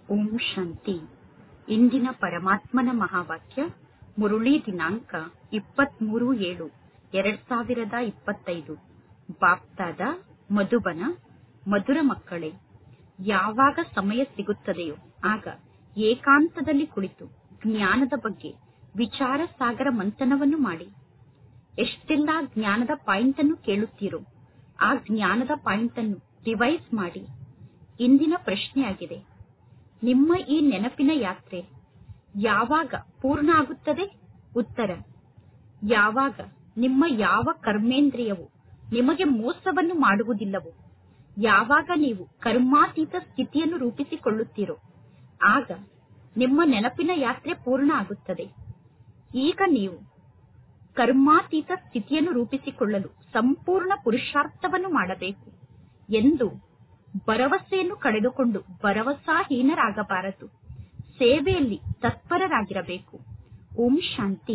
ಓಂ ಶಾಂತಿ ಇಂದಿನ ಪರಮಾತ್ಮನ ಮಹಾವಾಕ್ಯ ಮುರುಳಿ ದಿನಾಂಕ ಇಪ್ಪತ್ಮೂರು ಏಳು ಎರಡ್ ಸಾವಿರದ ಇಪ್ಪತ್ತೈದು ಬಾಪ್ತಾದ ಮಧುಬನ ಮಧುರ ಮಕ್ಕಳೇ ಯಾವಾಗ ಸಮಯ ಸಿಗುತ್ತದೆಯೋ ಆಗ ಏಕಾಂತದಲ್ಲಿ ಕುಳಿತು ಜ್ಞಾನದ ಬಗ್ಗೆ ವಿಚಾರ ಸಾಗರ ಮಂಥನವನ್ನು ಮಾಡಿ ಎಷ್ಟೆಲ್ಲಾ ಜ್ಞಾನದ ಪಾಯಿಂಟ್ ಅನ್ನು ಕೇಳುತ್ತೀರೋ ಆ ಜ್ಞಾನದ ಪಾಯಿಂಟ್ ಅನ್ನು ಡಿವೈಸ್ ಮಾಡಿ ಇಂದಿನ ಪ್ರಶ್ನೆಯಾಗಿದೆ ನಿಮ್ಮ ಈ ನೆನಪಿನ ಯಾತ್ರೆ ಯಾವಾಗ ಪೂರ್ಣ ಆಗುತ್ತದೆ ಉತ್ತರ ಯಾವಾಗ ನಿಮ್ಮ ಯಾವ ಕರ್ಮೇಂದ್ರಿಯವು ನಿಮಗೆ ಮೋಸವನ್ನು ಮಾಡುವುದಿಲ್ಲವೋ ಯಾವಾಗ ನೀವು ಕರ್ಮಾತೀತ ಸ್ಥಿತಿಯನ್ನು ರೂಪಿಸಿಕೊಳ್ಳುತ್ತೀರೋ ಆಗ ನಿಮ್ಮ ನೆನಪಿನ ಯಾತ್ರೆ ಪೂರ್ಣ ಆಗುತ್ತದೆ ಈಗ ನೀವು ಕರ್ಮಾತೀತ ಸ್ಥಿತಿಯನ್ನು ರೂಪಿಸಿಕೊಳ್ಳಲು ಸಂಪೂರ್ಣ ಪುರುಷಾರ್ಥವನ್ನು ಮಾಡಬೇಕು ಎಂದು ಭರವಸೆಯನ್ನು ಕಳೆದುಕೊಂಡು ಭರವಸಾಹೀನರಾಗಬಾರದು ಸೇವೆಯಲ್ಲಿ ತತ್ಪರರಾಗಿರಬೇಕು ಓಂ ಶಾಂತಿ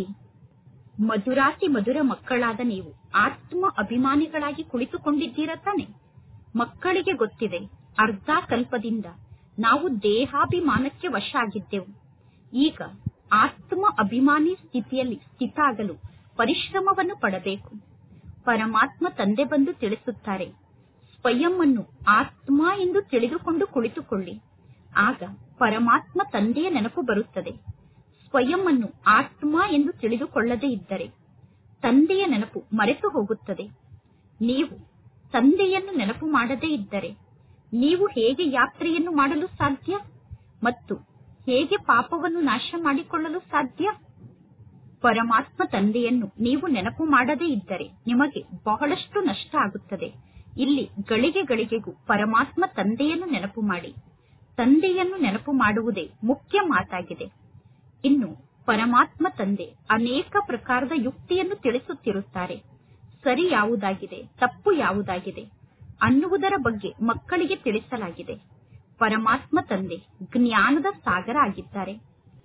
ಮಧುರಾತಿ ಮಧುರ ಮಕ್ಕಳಾದ ನೀವು ಆತ್ಮ ಅಭಿಮಾನಿಗಳಾಗಿ ಕುಳಿತುಕೊಂಡಿದ್ದೀರ ತಾನೆ ಮಕ್ಕಳಿಗೆ ಗೊತ್ತಿದೆ ಅರ್ಧ ಕಲ್ಪದಿಂದ ನಾವು ದೇಹಾಭಿಮಾನಕ್ಕೆ ವಶ ಆಗಿದ್ದೆವು ಈಗ ಆತ್ಮ ಅಭಿಮಾನಿ ಸ್ಥಿತಿಯಲ್ಲಿ ಸ್ಥಿತ ಆಗಲು ಪರಿಶ್ರಮವನ್ನು ಪಡಬೇಕು ಪರಮಾತ್ಮ ತಂದೆ ಬಂದು ತಿಳಿಸುತ್ತಾರೆ ಸ್ವಯಂ ಅನ್ನು ಆತ್ಮ ಎಂದು ತಿಳಿದುಕೊಂಡು ಕುಳಿತುಕೊಳ್ಳಿ ಆಗ ಪರಮಾತ್ಮ ತಂದೆಯ ನೆನಪು ಬರುತ್ತದೆ ಸ್ವಯಂ ಅನ್ನು ಆತ್ಮ ಎಂದು ತಿಳಿದುಕೊಳ್ಳದೇ ಇದ್ದರೆ ತಂದೆಯ ನೆನಪು ಮರೆತು ಹೋಗುತ್ತದೆ ನೀವು ತಂದೆಯನ್ನು ನೆನಪು ಮಾಡದೇ ಇದ್ದರೆ ನೀವು ಹೇಗೆ ಯಾತ್ರೆಯನ್ನು ಮಾಡಲು ಸಾಧ್ಯ ಮತ್ತು ಹೇಗೆ ಪಾಪವನ್ನು ನಾಶ ಮಾಡಿಕೊಳ್ಳಲು ಸಾಧ್ಯ ಪರಮಾತ್ಮ ತಂದೆಯನ್ನು ನೀವು ನೆನಪು ಮಾಡದೇ ಇದ್ದರೆ ನಿಮಗೆ ಬಹಳಷ್ಟು ನಷ್ಟ ಆಗುತ್ತದೆ ಇಲ್ಲಿ ಗಳಿಗೆ ಗಳಿಗೆಗೂ ಪರಮಾತ್ಮ ತಂದೆಯನ್ನು ನೆನಪು ಮಾಡಿ ತಂದೆಯನ್ನು ನೆನಪು ಮಾಡುವುದೇ ಮುಖ್ಯ ಮಾತಾಗಿದೆ ಇನ್ನು ಪರಮಾತ್ಮ ತಂದೆ ಅನೇಕ ಪ್ರಕಾರದ ಯುಕ್ತಿಯನ್ನು ತಿಳಿಸುತ್ತಿರುತ್ತಾರೆ ಸರಿ ಯಾವುದಾಗಿದೆ ತಪ್ಪು ಯಾವುದಾಗಿದೆ ಅನ್ನುವುದರ ಬಗ್ಗೆ ಮಕ್ಕಳಿಗೆ ತಿಳಿಸಲಾಗಿದೆ ಪರಮಾತ್ಮ ತಂದೆ ಜ್ಞಾನದ ಸಾಗರ ಆಗಿದ್ದಾರೆ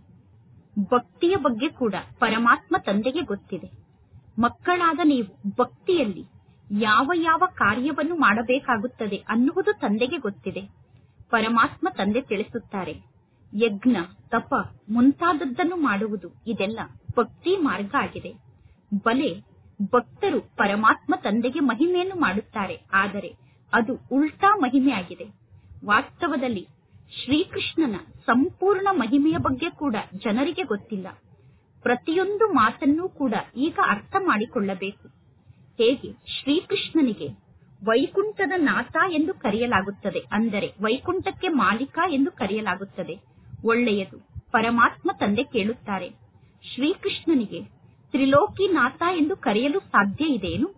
ಭಕ್ತಿಯ ಬಗ್ಗೆ ಕೂಡ ಪರಮಾತ್ಮ ತಂದೆಗೆ ಗೊತ್ತಿದೆ ಮಕ್ಕಳಾದ ನೀವು ಭಕ್ತಿಯಲ್ಲಿ ಯಾವ ಯಾವ ಕಾರ್ಯವನ್ನು ಮಾಡಬೇಕಾಗುತ್ತದೆ ಅನ್ನುವುದು ತಂದೆಗೆ ಗೊತ್ತಿದೆ ಪರಮಾತ್ಮ ತಂದೆ ತಿಳಿಸುತ್ತಾರೆ ಯಜ್ಞ ತಪ ಮುಂತಾದದ್ದನ್ನು ಮಾಡುವುದು ಇದೆಲ್ಲ ಭಕ್ತಿ ಮಾರ್ಗ ಆಗಿದೆ ಬಲೆ ಭಕ್ತರು ಪರಮಾತ್ಮ ತಂದೆಗೆ ಮಹಿಮೆಯನ್ನು ಮಾಡುತ್ತಾರೆ ಆದರೆ ಅದು ಉಲ್ಟಾ ಮಹಿಮೆ ಆಗಿದೆ ವಾಸ್ತವದಲ್ಲಿ ಶ್ರೀಕೃಷ್ಣನ ಸಂಪೂರ್ಣ ಮಹಿಮೆಯ ಬಗ್ಗೆ ಕೂಡ ಜನರಿಗೆ ಗೊತ್ತಿಲ್ಲ ಪ್ರತಿಯೊಂದು ಮಾತನ್ನೂ ಕೂಡ ಈಗ ಅರ್ಥ ಮಾಡಿಕೊಳ್ಳಬೇಕು ಹೇಗೆ ಶ್ರೀಕೃಷ್ಣನಿಗೆ ವೈಕುಂಠದ ನಾಥ ಎಂದು ಕರೆಯಲಾಗುತ್ತದೆ ಅಂದರೆ ವೈಕುಂಠಕ್ಕೆ ಮಾಲೀಕ ಎಂದು ಕರೆಯಲಾಗುತ್ತದೆ ಒಳ್ಳೆಯದು ಪರಮಾತ್ಮ ತಂದೆ ಕೇಳುತ್ತಾರೆ ಶ್ರೀಕೃಷ್ಣನಿಗೆ ತ್ರಿಲೋಕಿನಾಥ ಎಂದು ಕರೆಯಲು ಸಾಧ್ಯ ಇದೆಯೇನು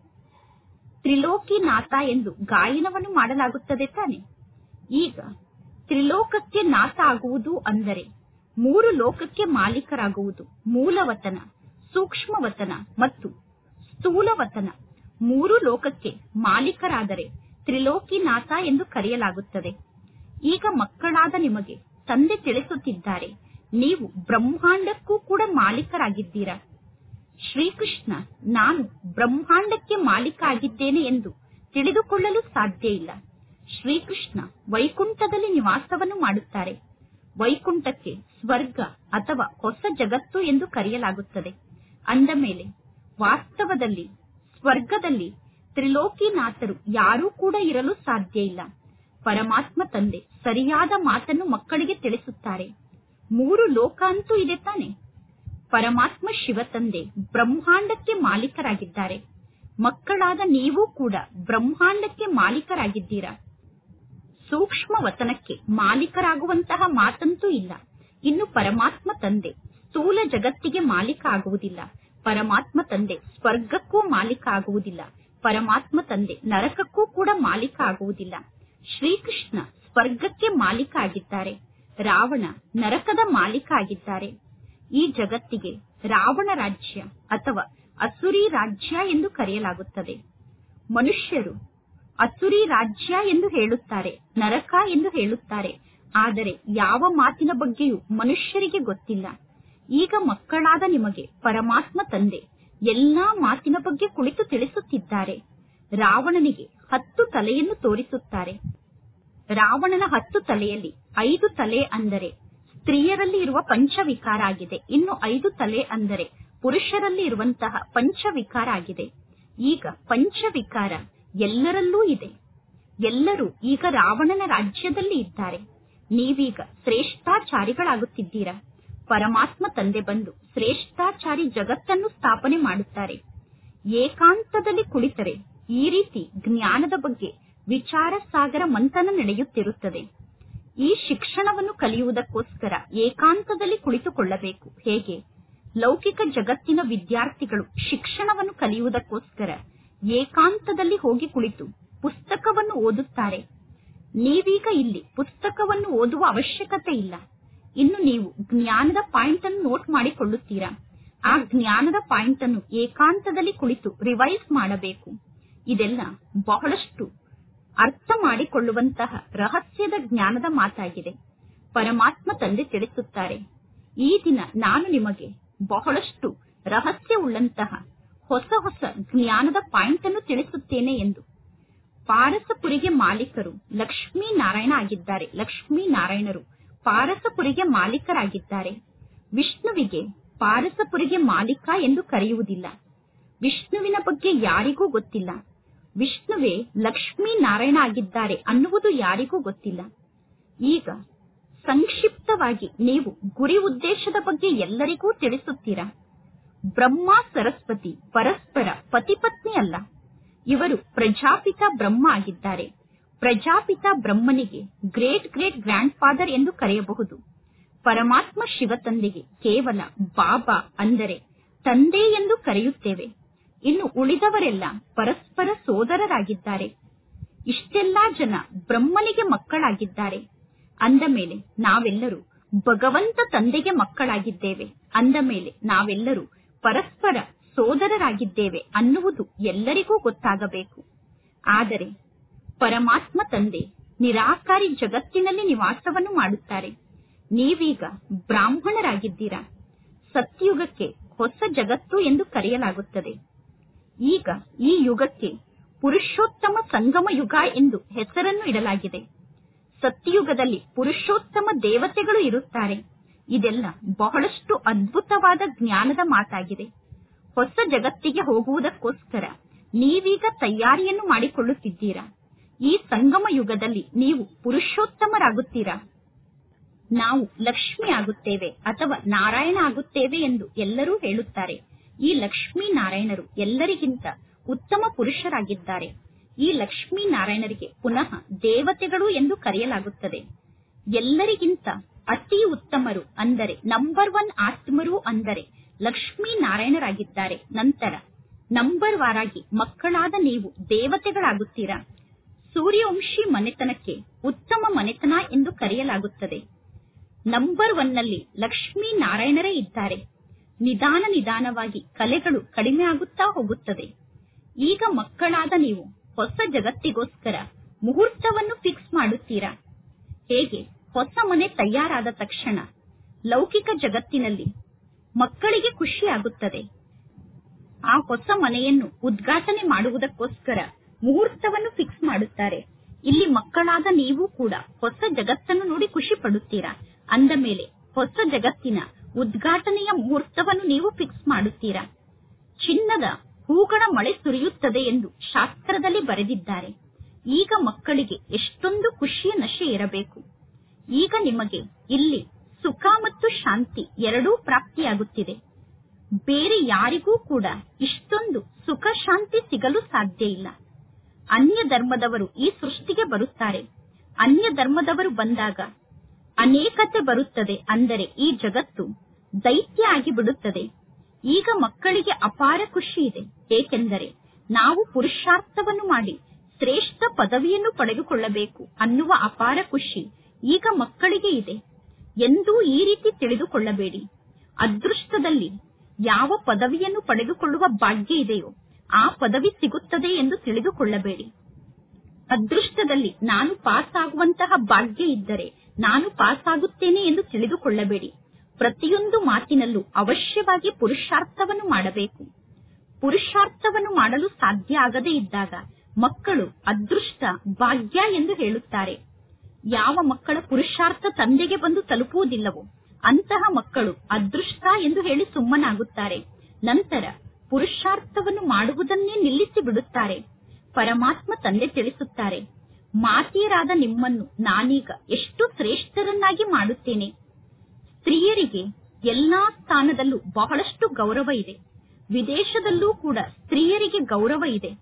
ತ್ರಿಲೋಕಿನಾಥ ಎಂದು ಗಾಯನವನ್ನು ಮಾಡಲಾಗುತ್ತದೆ ತಾನೆ ಈಗ ತ್ರಿಲೋಕಕ್ಕೆ ನಾಥ ಆಗುವುದು ಅಂದರೆ ಮೂರು ಲೋಕಕ್ಕೆ ಮಾಲೀಕರಾಗುವುದು ಮೂಲವತನ ಸೂಕ್ಷ್ಮವತನ ಮತ್ತು ಸ್ಥೂಲವತನ ಮೂರು ಲೋಕಕ್ಕೆ ಮಾಲೀಕರಾದರೆ ತ್ರಿಲೋಕಿನಾಥ ಎಂದು ಕರೆಯಲಾಗುತ್ತದೆ ಈಗ ಮಕ್ಕಳಾದ ನಿಮಗೆ ತಂದೆ ತಿಳಿಸುತ್ತಿದ್ದಾರೆ ನೀವು ಬ್ರಹ್ಮಾಂಡಕ್ಕೂ ಕೂಡ ಮಾಲೀಕರಾಗಿದ್ದೀರಾ ಶ್ರೀಕೃಷ್ಣ ನಾನು ಬ್ರಹ್ಮಾಂಡಕ್ಕೆ ಮಾಲೀಕ ಆಗಿದ್ದೇನೆ ಎಂದು ತಿಳಿದುಕೊಳ್ಳಲು ಸಾಧ್ಯ ಇಲ್ಲ ಶ್ರೀಕೃಷ್ಣ ವೈಕುಂಠದಲ್ಲಿ ನಿವಾಸವನ್ನು ಮಾಡುತ್ತಾರೆ ವೈಕುಂಠಕ್ಕೆ ಸ್ವರ್ಗ ಅಥವಾ ಹೊಸ ಜಗತ್ತು ಎಂದು ಕರೆಯಲಾಗುತ್ತದೆ ಅಂದ ಮೇಲೆ ವಾಸ್ತವದಲ್ಲಿ ಸ್ವರ್ಗದಲ್ಲಿ ತ್ರಿಲೋಕಿನಾಥರು ಯಾರೂ ಕೂಡ ಇರಲು ಸಾಧ್ಯ ಇಲ್ಲ ಪರಮಾತ್ಮ ತಂದೆ ಸರಿಯಾದ ಮಾತನ್ನು ಮಕ್ಕಳಿಗೆ ತಿಳಿಸುತ್ತಾರೆ ಮೂರು ಲೋಕ ಅಂತೂ ಇದೆ ತಾನೆ ಪರಮಾತ್ಮ ಶಿವ ತಂದೆ ಬ್ರಹ್ಮಾಂಡಕ್ಕೆ ಮಾಲೀಕರಾಗಿದ್ದಾರೆ ಮಕ್ಕಳಾದ ನೀವು ಕೂಡ ಬ್ರಹ್ಮಾಂಡಕ್ಕೆ ಮಾಲೀಕರಾಗಿದ್ದೀರಾ ಸೂಕ್ಷ್ಮ ವತನಕ್ಕೆ ಮಾಲೀಕರಾಗುವಂತಹ ಮಾತಂತೂ ಇಲ್ಲ ಇನ್ನು ಪರಮಾತ್ಮ ತಂದೆ ಸ್ಥೂಲ ಜಗತ್ತಿಗೆ ಮಾಲೀಕ ಆಗುವುದಿಲ್ಲ ಪರಮಾತ್ಮ ತಂದೆ ಸ್ವರ್ಗಕ್ಕೂ ಮಾಲೀಕ ಆಗುವುದಿಲ್ಲ ಪರಮಾತ್ಮ ತಂದೆ ನರಕಕ್ಕೂ ಕೂಡ ಮಾಲೀಕ ಆಗುವುದಿಲ್ಲ ಶ್ರೀಕೃಷ್ಣ ಸ್ವರ್ಗಕ್ಕೆ ಮಾಲೀಕ ಆಗಿದ್ದಾರೆ ರಾವಣ ನರಕದ ಮಾಲೀಕ ಆಗಿದ್ದಾರೆ ಈ ಜಗತ್ತಿಗೆ ರಾವಣ ರಾಜ್ಯ ಅಥವಾ ಅಸುರಿ ರಾಜ್ಯ ಎಂದು ಕರೆಯಲಾಗುತ್ತದೆ ಮನುಷ್ಯರು ಅಸುರಿ ರಾಜ್ಯ ಎಂದು ಹೇಳುತ್ತಾರೆ ನರಕ ಎಂದು ಹೇಳುತ್ತಾರೆ ಆದರೆ ಯಾವ ಮಾತಿನ ಬಗ್ಗೆಯೂ ಮನುಷ್ಯರಿಗೆ ಗೊತ್ತಿಲ್ಲ ಈಗ ಮಕ್ಕಳಾದ ನಿಮಗೆ ಪರಮಾತ್ಮ ತಂದೆ ಎಲ್ಲಾ ಮಾತಿನ ಬಗ್ಗೆ ಕುಳಿತು ತಿಳಿಸುತ್ತಿದ್ದಾರೆ ರಾವಣನಿಗೆ ಹತ್ತು ತಲೆಯನ್ನು ತೋರಿಸುತ್ತಾರೆ ರಾವಣನ ಹತ್ತು ತಲೆಯಲ್ಲಿ ಐದು ತಲೆ ಅಂದರೆ ಸ್ತ್ರೀಯರಲ್ಲಿ ಇರುವ ಪಂಚವಿಕಾರ ಆಗಿದೆ ಇನ್ನು ಐದು ತಲೆ ಅಂದರೆ ಪುರುಷರಲ್ಲಿ ಇರುವಂತಹ ಪಂಚವಿಕಾರ ಆಗಿದೆ ಈಗ ಪಂಚವಿಕಾರ ಎಲ್ಲರಲ್ಲೂ ಇದೆ ಎಲ್ಲರೂ ಈಗ ರಾವಣನ ರಾಜ್ಯದಲ್ಲಿ ಇದ್ದಾರೆ ನೀವೀಗ ಶ್ರೇಷ್ಠಾಚಾರಿಗಳಾಗುತ್ತಿದ್ದೀರಾ ಪರಮಾತ್ಮ ತಂದೆ ಬಂದು ಶ್ರೇಷ್ಠಾಚಾರಿ ಜಗತ್ತನ್ನು ಸ್ಥಾಪನೆ ಮಾಡುತ್ತಾರೆ ಏಕಾಂತದಲ್ಲಿ ಕುಳಿತರೆ ಈ ರೀತಿ ಜ್ಞಾನದ ಬಗ್ಗೆ ವಿಚಾರ ಸಾಗರ ಮಂಥನ ನಡೆಯುತ್ತಿರುತ್ತದೆ ಈ ಶಿಕ್ಷಣವನ್ನು ಕಲಿಯುವುದಕ್ಕೋಸ್ಕರ ಏಕಾಂತದಲ್ಲಿ ಕುಳಿತುಕೊಳ್ಳಬೇಕು ಹೇಗೆ ಲೌಕಿಕ ಜಗತ್ತಿನ ವಿದ್ಯಾರ್ಥಿಗಳು ಶಿಕ್ಷಣವನ್ನು ಕಲಿಯುವುದಕ್ಕೋಸ್ಕರ ಏಕಾಂತದಲ್ಲಿ ಹೋಗಿ ಕುಳಿತು ಪುಸ್ತಕವನ್ನು ಓದುತ್ತಾರೆ ನೀವೀಗ ಇಲ್ಲಿ ಪುಸ್ತಕವನ್ನು ಓದುವ ಅವಶ್ಯಕತೆ ಇಲ್ಲ ಇನ್ನು ನೀವು ಜ್ಞಾನದ ಪಾಯಿಂಟ್ ಅನ್ನು ನೋಟ್ ಮಾಡಿಕೊಳ್ಳುತ್ತೀರಾ ಆ ಜ್ಞಾನದ ಪಾಯಿಂಟ್ ಅನ್ನು ಏಕಾಂತದಲ್ಲಿ ಕುಳಿತು ರಿವೈಸ್ ಮಾಡಬೇಕು ಇದೆಲ್ಲ ಬಹಳಷ್ಟು ಅರ್ಥ ಮಾಡಿಕೊಳ್ಳುವಂತಹ ರಹಸ್ಯದ ಜ್ಞಾನದ ಮಾತಾಗಿದೆ ಪರಮಾತ್ಮ ತಂದೆ ತಿಳಿಸುತ್ತಾರೆ ಈ ದಿನ ನಾನು ನಿಮಗೆ ಬಹಳಷ್ಟು ರಹಸ್ಯವುಳ್ಳಂತಹ ಹೊಸ ಹೊಸ ಜ್ಞಾನದ ಪಾಯಿಂಟ್ ಅನ್ನು ತಿಳಿಸುತ್ತೇನೆ ಎಂದು ಪಾರಸಪುರಿಗೆ ಮಾಲೀಕರು ಲಕ್ಷ್ಮೀ ನಾರಾಯಣ ಆಗಿದ್ದಾರೆ ಲಕ್ಷ್ಮೀ ನಾರಾಯಣರು ಪಾರಸಪುರಿಗೆ ಮಾಲೀಕರಾಗಿದ್ದಾರೆ ವಿಷ್ಣುವಿಗೆ ಪಾರಸಪುರಿಗೆ ಮಾಲೀಕ ಎಂದು ಕರೆಯುವುದಿಲ್ಲ ವಿಷ್ಣುವಿನ ಬಗ್ಗೆ ಯಾರಿಗೂ ಗೊತ್ತಿಲ್ಲ ವಿಷ್ಣುವೇ ಲಕ್ಷ್ಮೀ ನಾರಾಯಣ ಆಗಿದ್ದಾರೆ ಅನ್ನುವುದು ಯಾರಿಗೂ ಗೊತ್ತಿಲ್ಲ ಈಗ ಸಂಕ್ಷಿಪ್ತವಾಗಿ ನೀವು ಗುರಿ ಉದ್ದೇಶದ ಬಗ್ಗೆ ಎಲ್ಲರಿಗೂ ತಿಳಿಸುತ್ತೀರಾ ಬ್ರಹ್ಮ ಸರಸ್ವತಿ ಪರಸ್ಪರ ಪತಿಪತ್ನಿ ಅಲ್ಲ ಇವರು ಪ್ರಜಾಪಿತ ಬ್ರಹ್ಮ ಆಗಿದ್ದಾರೆ ಪ್ರಜಾಪಿತ ಬ್ರಹ್ಮನಿಗೆ ಗ್ರೇಟ್ ಗ್ರೇಟ್ ಗ್ರ್ಯಾಂಡ್ ಫಾದರ್ ಎಂದು ಕರೆಯಬಹುದು ಪರಮಾತ್ಮ ಶಿವ ತಂದೆಗೆ ಕೇವಲ ಬಾಬಾ ಅಂದರೆ ತಂದೆ ಎಂದು ಕರೆಯುತ್ತೇವೆ ಇನ್ನು ಉಳಿದವರೆಲ್ಲ ಪರಸ್ಪರ ಸೋದರರಾಗಿದ್ದಾರೆ ಇಷ್ಟೆಲ್ಲಾ ಜನ ಬ್ರಹ್ಮನಿಗೆ ಮಕ್ಕಳಾಗಿದ್ದಾರೆ ಅಂದ ಮೇಲೆ ನಾವೆಲ್ಲರೂ ಭಗವಂತ ತಂದೆಗೆ ಮಕ್ಕಳಾಗಿದ್ದೇವೆ ಅಂದ ಮೇಲೆ ನಾವೆಲ್ಲರೂ ಪರಸ್ಪರ ಸೋದರರಾಗಿದ್ದೇವೆ ಅನ್ನುವುದು ಎಲ್ಲರಿಗೂ ಗೊತ್ತಾಗಬೇಕು ಆದರೆ ಪರಮಾತ್ಮ ತಂದೆ ನಿರಾಕಾರಿ ಜಗತ್ತಿನಲ್ಲಿ ನಿವಾಸವನ್ನು ಮಾಡುತ್ತಾರೆ ನೀವೀಗ ಬ್ರಾಹ್ಮಣರಾಗಿದ್ದೀರಾ ಸತ್ಯುಗಕ್ಕೆ ಹೊಸ ಜಗತ್ತು ಎಂದು ಕರೆಯಲಾಗುತ್ತದೆ ಈಗ ಈ ಯುಗಕ್ಕೆ ಪುರುಷೋತ್ತಮ ಸಂಗಮ ಯುಗ ಎಂದು ಹೆಸರನ್ನು ಇಡಲಾಗಿದೆ ಸತ್ಯಯುಗದಲ್ಲಿ ಪುರುಷೋತ್ತಮ ದೇವತೆಗಳು ಇರುತ್ತಾರೆ ಇದೆಲ್ಲ ಬಹಳಷ್ಟು ಅದ್ಭುತವಾದ ಜ್ಞಾನದ ಮಾತಾಗಿದೆ ಹೊಸ ಜಗತ್ತಿಗೆ ಹೋಗುವುದಕ್ಕೋಸ್ಕರ ನೀವೀಗ ತಯಾರಿಯನ್ನು ಮಾಡಿಕೊಳ್ಳುತ್ತಿದ್ದೀರಾ ಈ ಸಂಗಮ ಯುಗದಲ್ಲಿ ನೀವು ಪುರುಷೋತ್ತಮರಾಗುತ್ತೀರಾ ನಾವು ಲಕ್ಷ್ಮಿ ಆಗುತ್ತೇವೆ ಅಥವಾ ನಾರಾಯಣ ಆಗುತ್ತೇವೆ ಎಂದು ಎಲ್ಲರೂ ಹೇಳುತ್ತಾರೆ ಈ ಲಕ್ಷ್ಮೀ ನಾರಾಯಣರು ಎಲ್ಲರಿಗಿಂತ ಉತ್ತಮ ಪುರುಷರಾಗಿದ್ದಾರೆ ಈ ಲಕ್ಷ್ಮೀ ನಾರಾಯಣರಿಗೆ ಪುನಃ ದೇವತೆಗಳು ಎಂದು ಕರೆಯಲಾಗುತ್ತದೆ ಎಲ್ಲರಿಗಿಂತ ಅತಿ ಉತ್ತಮರು ಅಂದರೆ ನಂಬರ್ ಒನ್ ಆತ್ಮರು ಅಂದರೆ ಲಕ್ಷ್ಮೀ ನಾರಾಯಣರಾಗಿದ್ದಾರೆ ನಂತರ ನಂಬರ್ ವಾರಾಗಿ ಮಕ್ಕಳಾದ ನೀವು ದೇವತೆಗಳಾಗುತ್ತೀರಾ ಸೂರ್ಯವಂಶಿ ಮನೆತನಕ್ಕೆ ಉತ್ತಮ ಮನೆತನ ಎಂದು ಕರೆಯಲಾಗುತ್ತದೆ ನಂಬರ್ ಒನ್ನಲ್ಲಿ ಲಕ್ಷ್ಮೀ ನಾರಾಯಣರೇ ಇದ್ದಾರೆ ನಿಧಾನ ನಿಧಾನವಾಗಿ ಕಲೆಗಳು ಕಡಿಮೆ ಆಗುತ್ತಾ ಹೋಗುತ್ತದೆ ಈಗ ಮಕ್ಕಳಾದ ನೀವು ಹೊಸ ಜಗತ್ತಿಗೋಸ್ಕರ ಮುಹೂರ್ತವನ್ನು ಫಿಕ್ಸ್ ಮಾಡುತ್ತೀರಾ ಹೇಗೆ ಹೊಸ ಮನೆ ತಯಾರಾದ ತಕ್ಷಣ ಲೌಕಿಕ ಜಗತ್ತಿನಲ್ಲಿ ಮಕ್ಕಳಿಗೆ ಖುಷಿಯಾಗುತ್ತದೆ ಆ ಹೊಸ ಮನೆಯನ್ನು ಉದ್ಘಾಟನೆ ಮಾಡುವುದಕ್ಕೋಸ್ಕರ ಮುಹೂರ್ತವನ್ನು ಫಿಕ್ಸ್ ಮಾಡುತ್ತಾರೆ ಇಲ್ಲಿ ಮಕ್ಕಳಾದ ನೀವು ಕೂಡ ಹೊಸ ಜಗತ್ತನ್ನು ನೋಡಿ ಖುಷಿ ಪಡುತ್ತೀರಾ ಅಂದ ಮೇಲೆ ಹೊಸ ಜಗತ್ತಿನ ಉದ್ಘಾಟನೆಯ ಮುಹೂರ್ತವನ್ನು ನೀವು ಫಿಕ್ಸ್ ಮಾಡುತ್ತೀರಾ ಚಿನ್ನದ ಹೂಗಳ ಮಳೆ ಸುರಿಯುತ್ತದೆ ಎಂದು ಶಾಸ್ತ್ರದಲ್ಲಿ ಬರೆದಿದ್ದಾರೆ ಈಗ ಮಕ್ಕಳಿಗೆ ಎಷ್ಟೊಂದು ಖುಷಿಯ ನಶೆ ಇರಬೇಕು ಈಗ ನಿಮಗೆ ಇಲ್ಲಿ ಸುಖ ಮತ್ತು ಶಾಂತಿ ಎರಡೂ ಪ್ರಾಪ್ತಿಯಾಗುತ್ತಿದೆ ಬೇರೆ ಯಾರಿಗೂ ಕೂಡ ಇಷ್ಟೊಂದು ಸುಖ ಶಾಂತಿ ಸಿಗಲು ಸಾಧ್ಯ ಇಲ್ಲ ಅನ್ಯ ಧರ್ಮದವರು ಈ ಸೃಷ್ಟಿಗೆ ಬರುತ್ತಾರೆ ಅನ್ಯ ಧರ್ಮದವರು ಬಂದಾಗ ಅನೇಕತೆ ಬರುತ್ತದೆ ಅಂದರೆ ಈ ಜಗತ್ತು ದೈತ್ಯ ಆಗಿ ಬಿಡುತ್ತದೆ ಈಗ ಮಕ್ಕಳಿಗೆ ಅಪಾರ ಖುಷಿ ಇದೆ ಏಕೆಂದರೆ ನಾವು ಪುರುಷಾರ್ಥವನ್ನು ಮಾಡಿ ಶ್ರೇಷ್ಠ ಪದವಿಯನ್ನು ಪಡೆದುಕೊಳ್ಳಬೇಕು ಅನ್ನುವ ಅಪಾರ ಖುಷಿ ಈಗ ಮಕ್ಕಳಿಗೆ ಇದೆ ಎಂದೂ ಈ ರೀತಿ ತಿಳಿದುಕೊಳ್ಳಬೇಡಿ ಅದೃಷ್ಟದಲ್ಲಿ ಯಾವ ಪದವಿಯನ್ನು ಪಡೆದುಕೊಳ್ಳುವ ಭಾಗ್ಯ ಇದೆಯೋ ಆ ಪದವಿ ಸಿಗುತ್ತದೆ ಎಂದು ತಿಳಿದುಕೊಳ್ಳಬೇಡಿ ಅದೃಷ್ಟದಲ್ಲಿ ನಾನು ಪಾಸ್ ಆಗುವಂತಹ ಭಾಗ್ಯ ಇದ್ದರೆ ನಾನು ಪಾಸ್ ಆಗುತ್ತೇನೆ ಎಂದು ತಿಳಿದುಕೊಳ್ಳಬೇಡಿ ಪ್ರತಿಯೊಂದು ಮಾತಿನಲ್ಲೂ ಅವಶ್ಯವಾಗಿ ಪುರುಷಾರ್ಥವನ್ನು ಮಾಡಬೇಕು ಪುರುಷಾರ್ಥವನ್ನು ಮಾಡಲು ಸಾಧ್ಯ ಆಗದೇ ಇದ್ದಾಗ ಮಕ್ಕಳು ಅದೃಷ್ಟ ಭಾಗ್ಯ ಎಂದು ಹೇಳುತ್ತಾರೆ ಯಾವ ಮಕ್ಕಳ ಪುರುಷಾರ್ಥ ತಂದೆಗೆ ಬಂದು ತಲುಪುವುದಿಲ್ಲವೋ ಅಂತಹ ಮಕ್ಕಳು ಅದೃಷ್ಟ ಎಂದು ಹೇಳಿ ಸುಮ್ಮನಾಗುತ್ತಾರೆ ನಂತರ ಪುರುಷಾರ್ಥವನ್ನು ಮಾಡುವುದನ್ನೇ ನಿಲ್ಲಿಸಿ ಬಿಡುತ್ತಾರೆ ಪರಮಾತ್ಮ ತಂದೆ ತಿಳಿಸುತ್ತಾರೆ ಮಾತೆಯರಾದ ನಿಮ್ಮನ್ನು ನಾನೀಗ ಎಷ್ಟು ಶ್ರೇಷ್ಠರನ್ನಾಗಿ ಮಾಡುತ್ತೇನೆ ಸ್ತ್ರೀಯರಿಗೆ ಎಲ್ಲಾ ಸ್ಥಾನದಲ್ಲೂ ಬಹಳಷ್ಟು ಗೌರವ ಇದೆ ವಿದೇಶದಲ್ಲೂ ಕೂಡ ಸ್ತ್ರೀಯರಿಗೆ ಗೌರವ ಇದೆ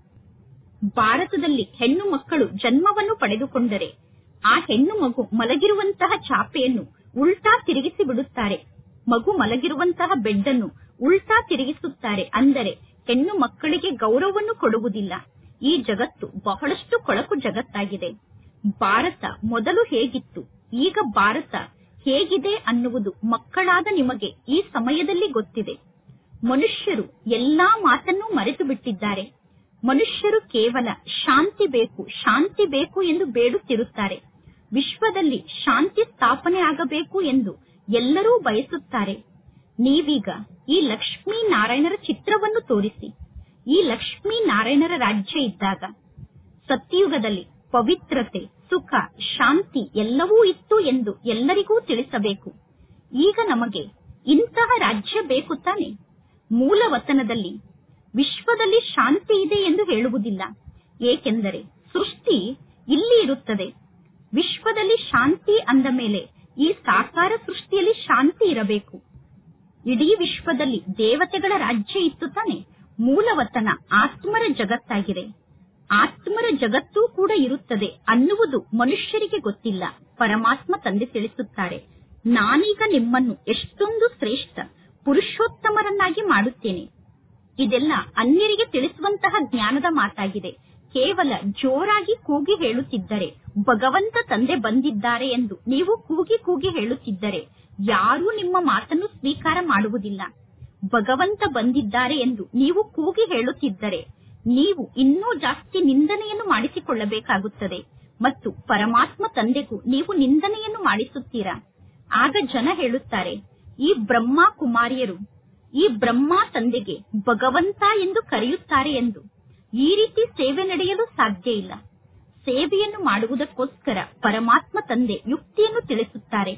ಭಾರತದಲ್ಲಿ ಹೆಣ್ಣು ಮಕ್ಕಳು ಜನ್ಮವನ್ನು ಪಡೆದುಕೊಂಡರೆ ಆ ಹೆಣ್ಣು ಮಗು ಮಲಗಿರುವಂತಹ ಚಾಪೆಯನ್ನು ಉಲ್ಟಾ ತಿರುಗಿಸಿ ಬಿಡುತ್ತಾರೆ ಮಗು ಮಲಗಿರುವಂತಹ ಬೆಡ್ ಅನ್ನು ಉಲ್ಟಾ ತಿರುಗಿಸುತ್ತಾರೆ ಅಂದರೆ ಹೆಣ್ಣು ಮಕ್ಕಳಿಗೆ ಗೌರವವನ್ನು ಕೊಡುವುದಿಲ್ಲ ಈ ಜಗತ್ತು ಬಹಳಷ್ಟು ಕೊಳಕು ಜಗತ್ತಾಗಿದೆ ಭಾರತ ಮೊದಲು ಹೇಗಿತ್ತು ಈಗ ಭಾರತ ಹೇಗಿದೆ ಅನ್ನುವುದು ಮಕ್ಕಳಾದ ನಿಮಗೆ ಈ ಸಮಯದಲ್ಲಿ ಗೊತ್ತಿದೆ ಮನುಷ್ಯರು ಎಲ್ಲಾ ಮಾತನ್ನು ಮರೆತು ಬಿಟ್ಟಿದ್ದಾರೆ ಮನುಷ್ಯರು ಕೇವಲ ಶಾಂತಿ ಬೇಕು ಶಾಂತಿ ಬೇಕು ಎಂದು ಬೇಡುತ್ತಿರುತ್ತಾರೆ ವಿಶ್ವದಲ್ಲಿ ಶಾಂತಿ ಸ್ಥಾಪನೆ ಆಗಬೇಕು ಎಂದು ಎಲ್ಲರೂ ಬಯಸುತ್ತಾರೆ ನೀವೀಗ ಈ ಲಕ್ಷ್ಮೀ ನಾರಾಯಣರ ಚಿತ್ರವನ್ನು ತೋರಿಸಿ ಈ ಲಕ್ಷ್ಮೀ ನಾರಾಯಣರ ರಾಜ್ಯ ಇದ್ದಾಗ ಸತ್ಯುಗದಲ್ಲಿ ಪವಿತ್ರತೆ ಸುಖ ಶಾಂತಿ ಎಲ್ಲವೂ ಇತ್ತು ಎಂದು ಎಲ್ಲರಿಗೂ ತಿಳಿಸಬೇಕು ಈಗ ನಮಗೆ ಇಂತಹ ರಾಜ್ಯ ಬೇಕು ತಾನೆ ಮೂಲ ವತನದಲ್ಲಿ ವಿಶ್ವದಲ್ಲಿ ಶಾಂತಿ ಇದೆ ಎಂದು ಹೇಳುವುದಿಲ್ಲ ಏಕೆಂದರೆ ಸೃಷ್ಟಿ ಇಲ್ಲಿ ಇರುತ್ತದೆ ವಿಶ್ವದಲ್ಲಿ ಶಾಂತಿ ಅಂದ ಮೇಲೆ ಈ ಸಾಕಾರ ಸೃಷ್ಟಿಯಲ್ಲಿ ಶಾಂತಿ ಇರಬೇಕು ಇಡೀ ವಿಶ್ವದಲ್ಲಿ ದೇವತೆಗಳ ರಾಜ್ಯ ಇತ್ತು ತಾನೆ ಮೂಲವತನ ಆತ್ಮರ ಜಗತ್ತಾಗಿದೆ ಆತ್ಮರ ಜಗತ್ತೂ ಕೂಡ ಇರುತ್ತದೆ ಅನ್ನುವುದು ಮನುಷ್ಯರಿಗೆ ಗೊತ್ತಿಲ್ಲ ಪರಮಾತ್ಮ ತಂದೆ ತಿಳಿಸುತ್ತಾರೆ ನಾನೀಗ ನಿಮ್ಮನ್ನು ಎಷ್ಟೊಂದು ಶ್ರೇಷ್ಠ ಪುರುಷೋತ್ತಮರನ್ನಾಗಿ ಮಾಡುತ್ತೇನೆ ಇದೆಲ್ಲ ಅನ್ಯರಿಗೆ ತಿಳಿಸುವಂತಹ ಜ್ಞಾನದ ಮಾತಾಗಿದೆ ಕೇವಲ ಜೋರಾಗಿ ಕೂಗಿ ಹೇಳುತ್ತಿದ್ದರೆ ಭಗವಂತ ತಂದೆ ಬಂದಿದ್ದಾರೆ ಎಂದು ನೀವು ಕೂಗಿ ಕೂಗಿ ಹೇಳುತ್ತಿದ್ದರೆ ಯಾರೂ ನಿಮ್ಮ ಮಾತನ್ನು ಸ್ವೀಕಾರ ಮಾಡುವುದಿಲ್ಲ ಭಗವಂತ ಬಂದಿದ್ದಾರೆ ಎಂದು ನೀವು ಕೂಗಿ ಹೇಳುತ್ತಿದ್ದರೆ ನೀವು ಇನ್ನೂ ಜಾಸ್ತಿ ನಿಂದನೆಯನ್ನು ಮಾಡಿಸಿಕೊಳ್ಳಬೇಕಾಗುತ್ತದೆ ಮತ್ತು ಪರಮಾತ್ಮ ತಂದೆಗೂ ನೀವು ನಿಂದನೆಯನ್ನು ಮಾಡಿಸುತ್ತೀರಾ ಆಗ ಜನ ಹೇಳುತ್ತಾರೆ ಈ ಬ್ರಹ್ಮ ಕುಮಾರಿಯರು ಈ ಬ್ರಹ್ಮ ತಂದೆಗೆ ಭಗವಂತ ಎಂದು ಕರೆಯುತ್ತಾರೆ ಎಂದು ಈ ರೀತಿ ಸೇವೆ ನಡೆಯಲು ಸಾಧ್ಯ ಇಲ್ಲ ಸೇವೆಯನ್ನು ಮಾಡುವುದಕ್ಕೋಸ್ಕರ ಪರಮಾತ್ಮ ತಂದೆ ಯುಕ್ತಿಯನ್ನು ತಿಳಿಸುತ್ತಾರೆ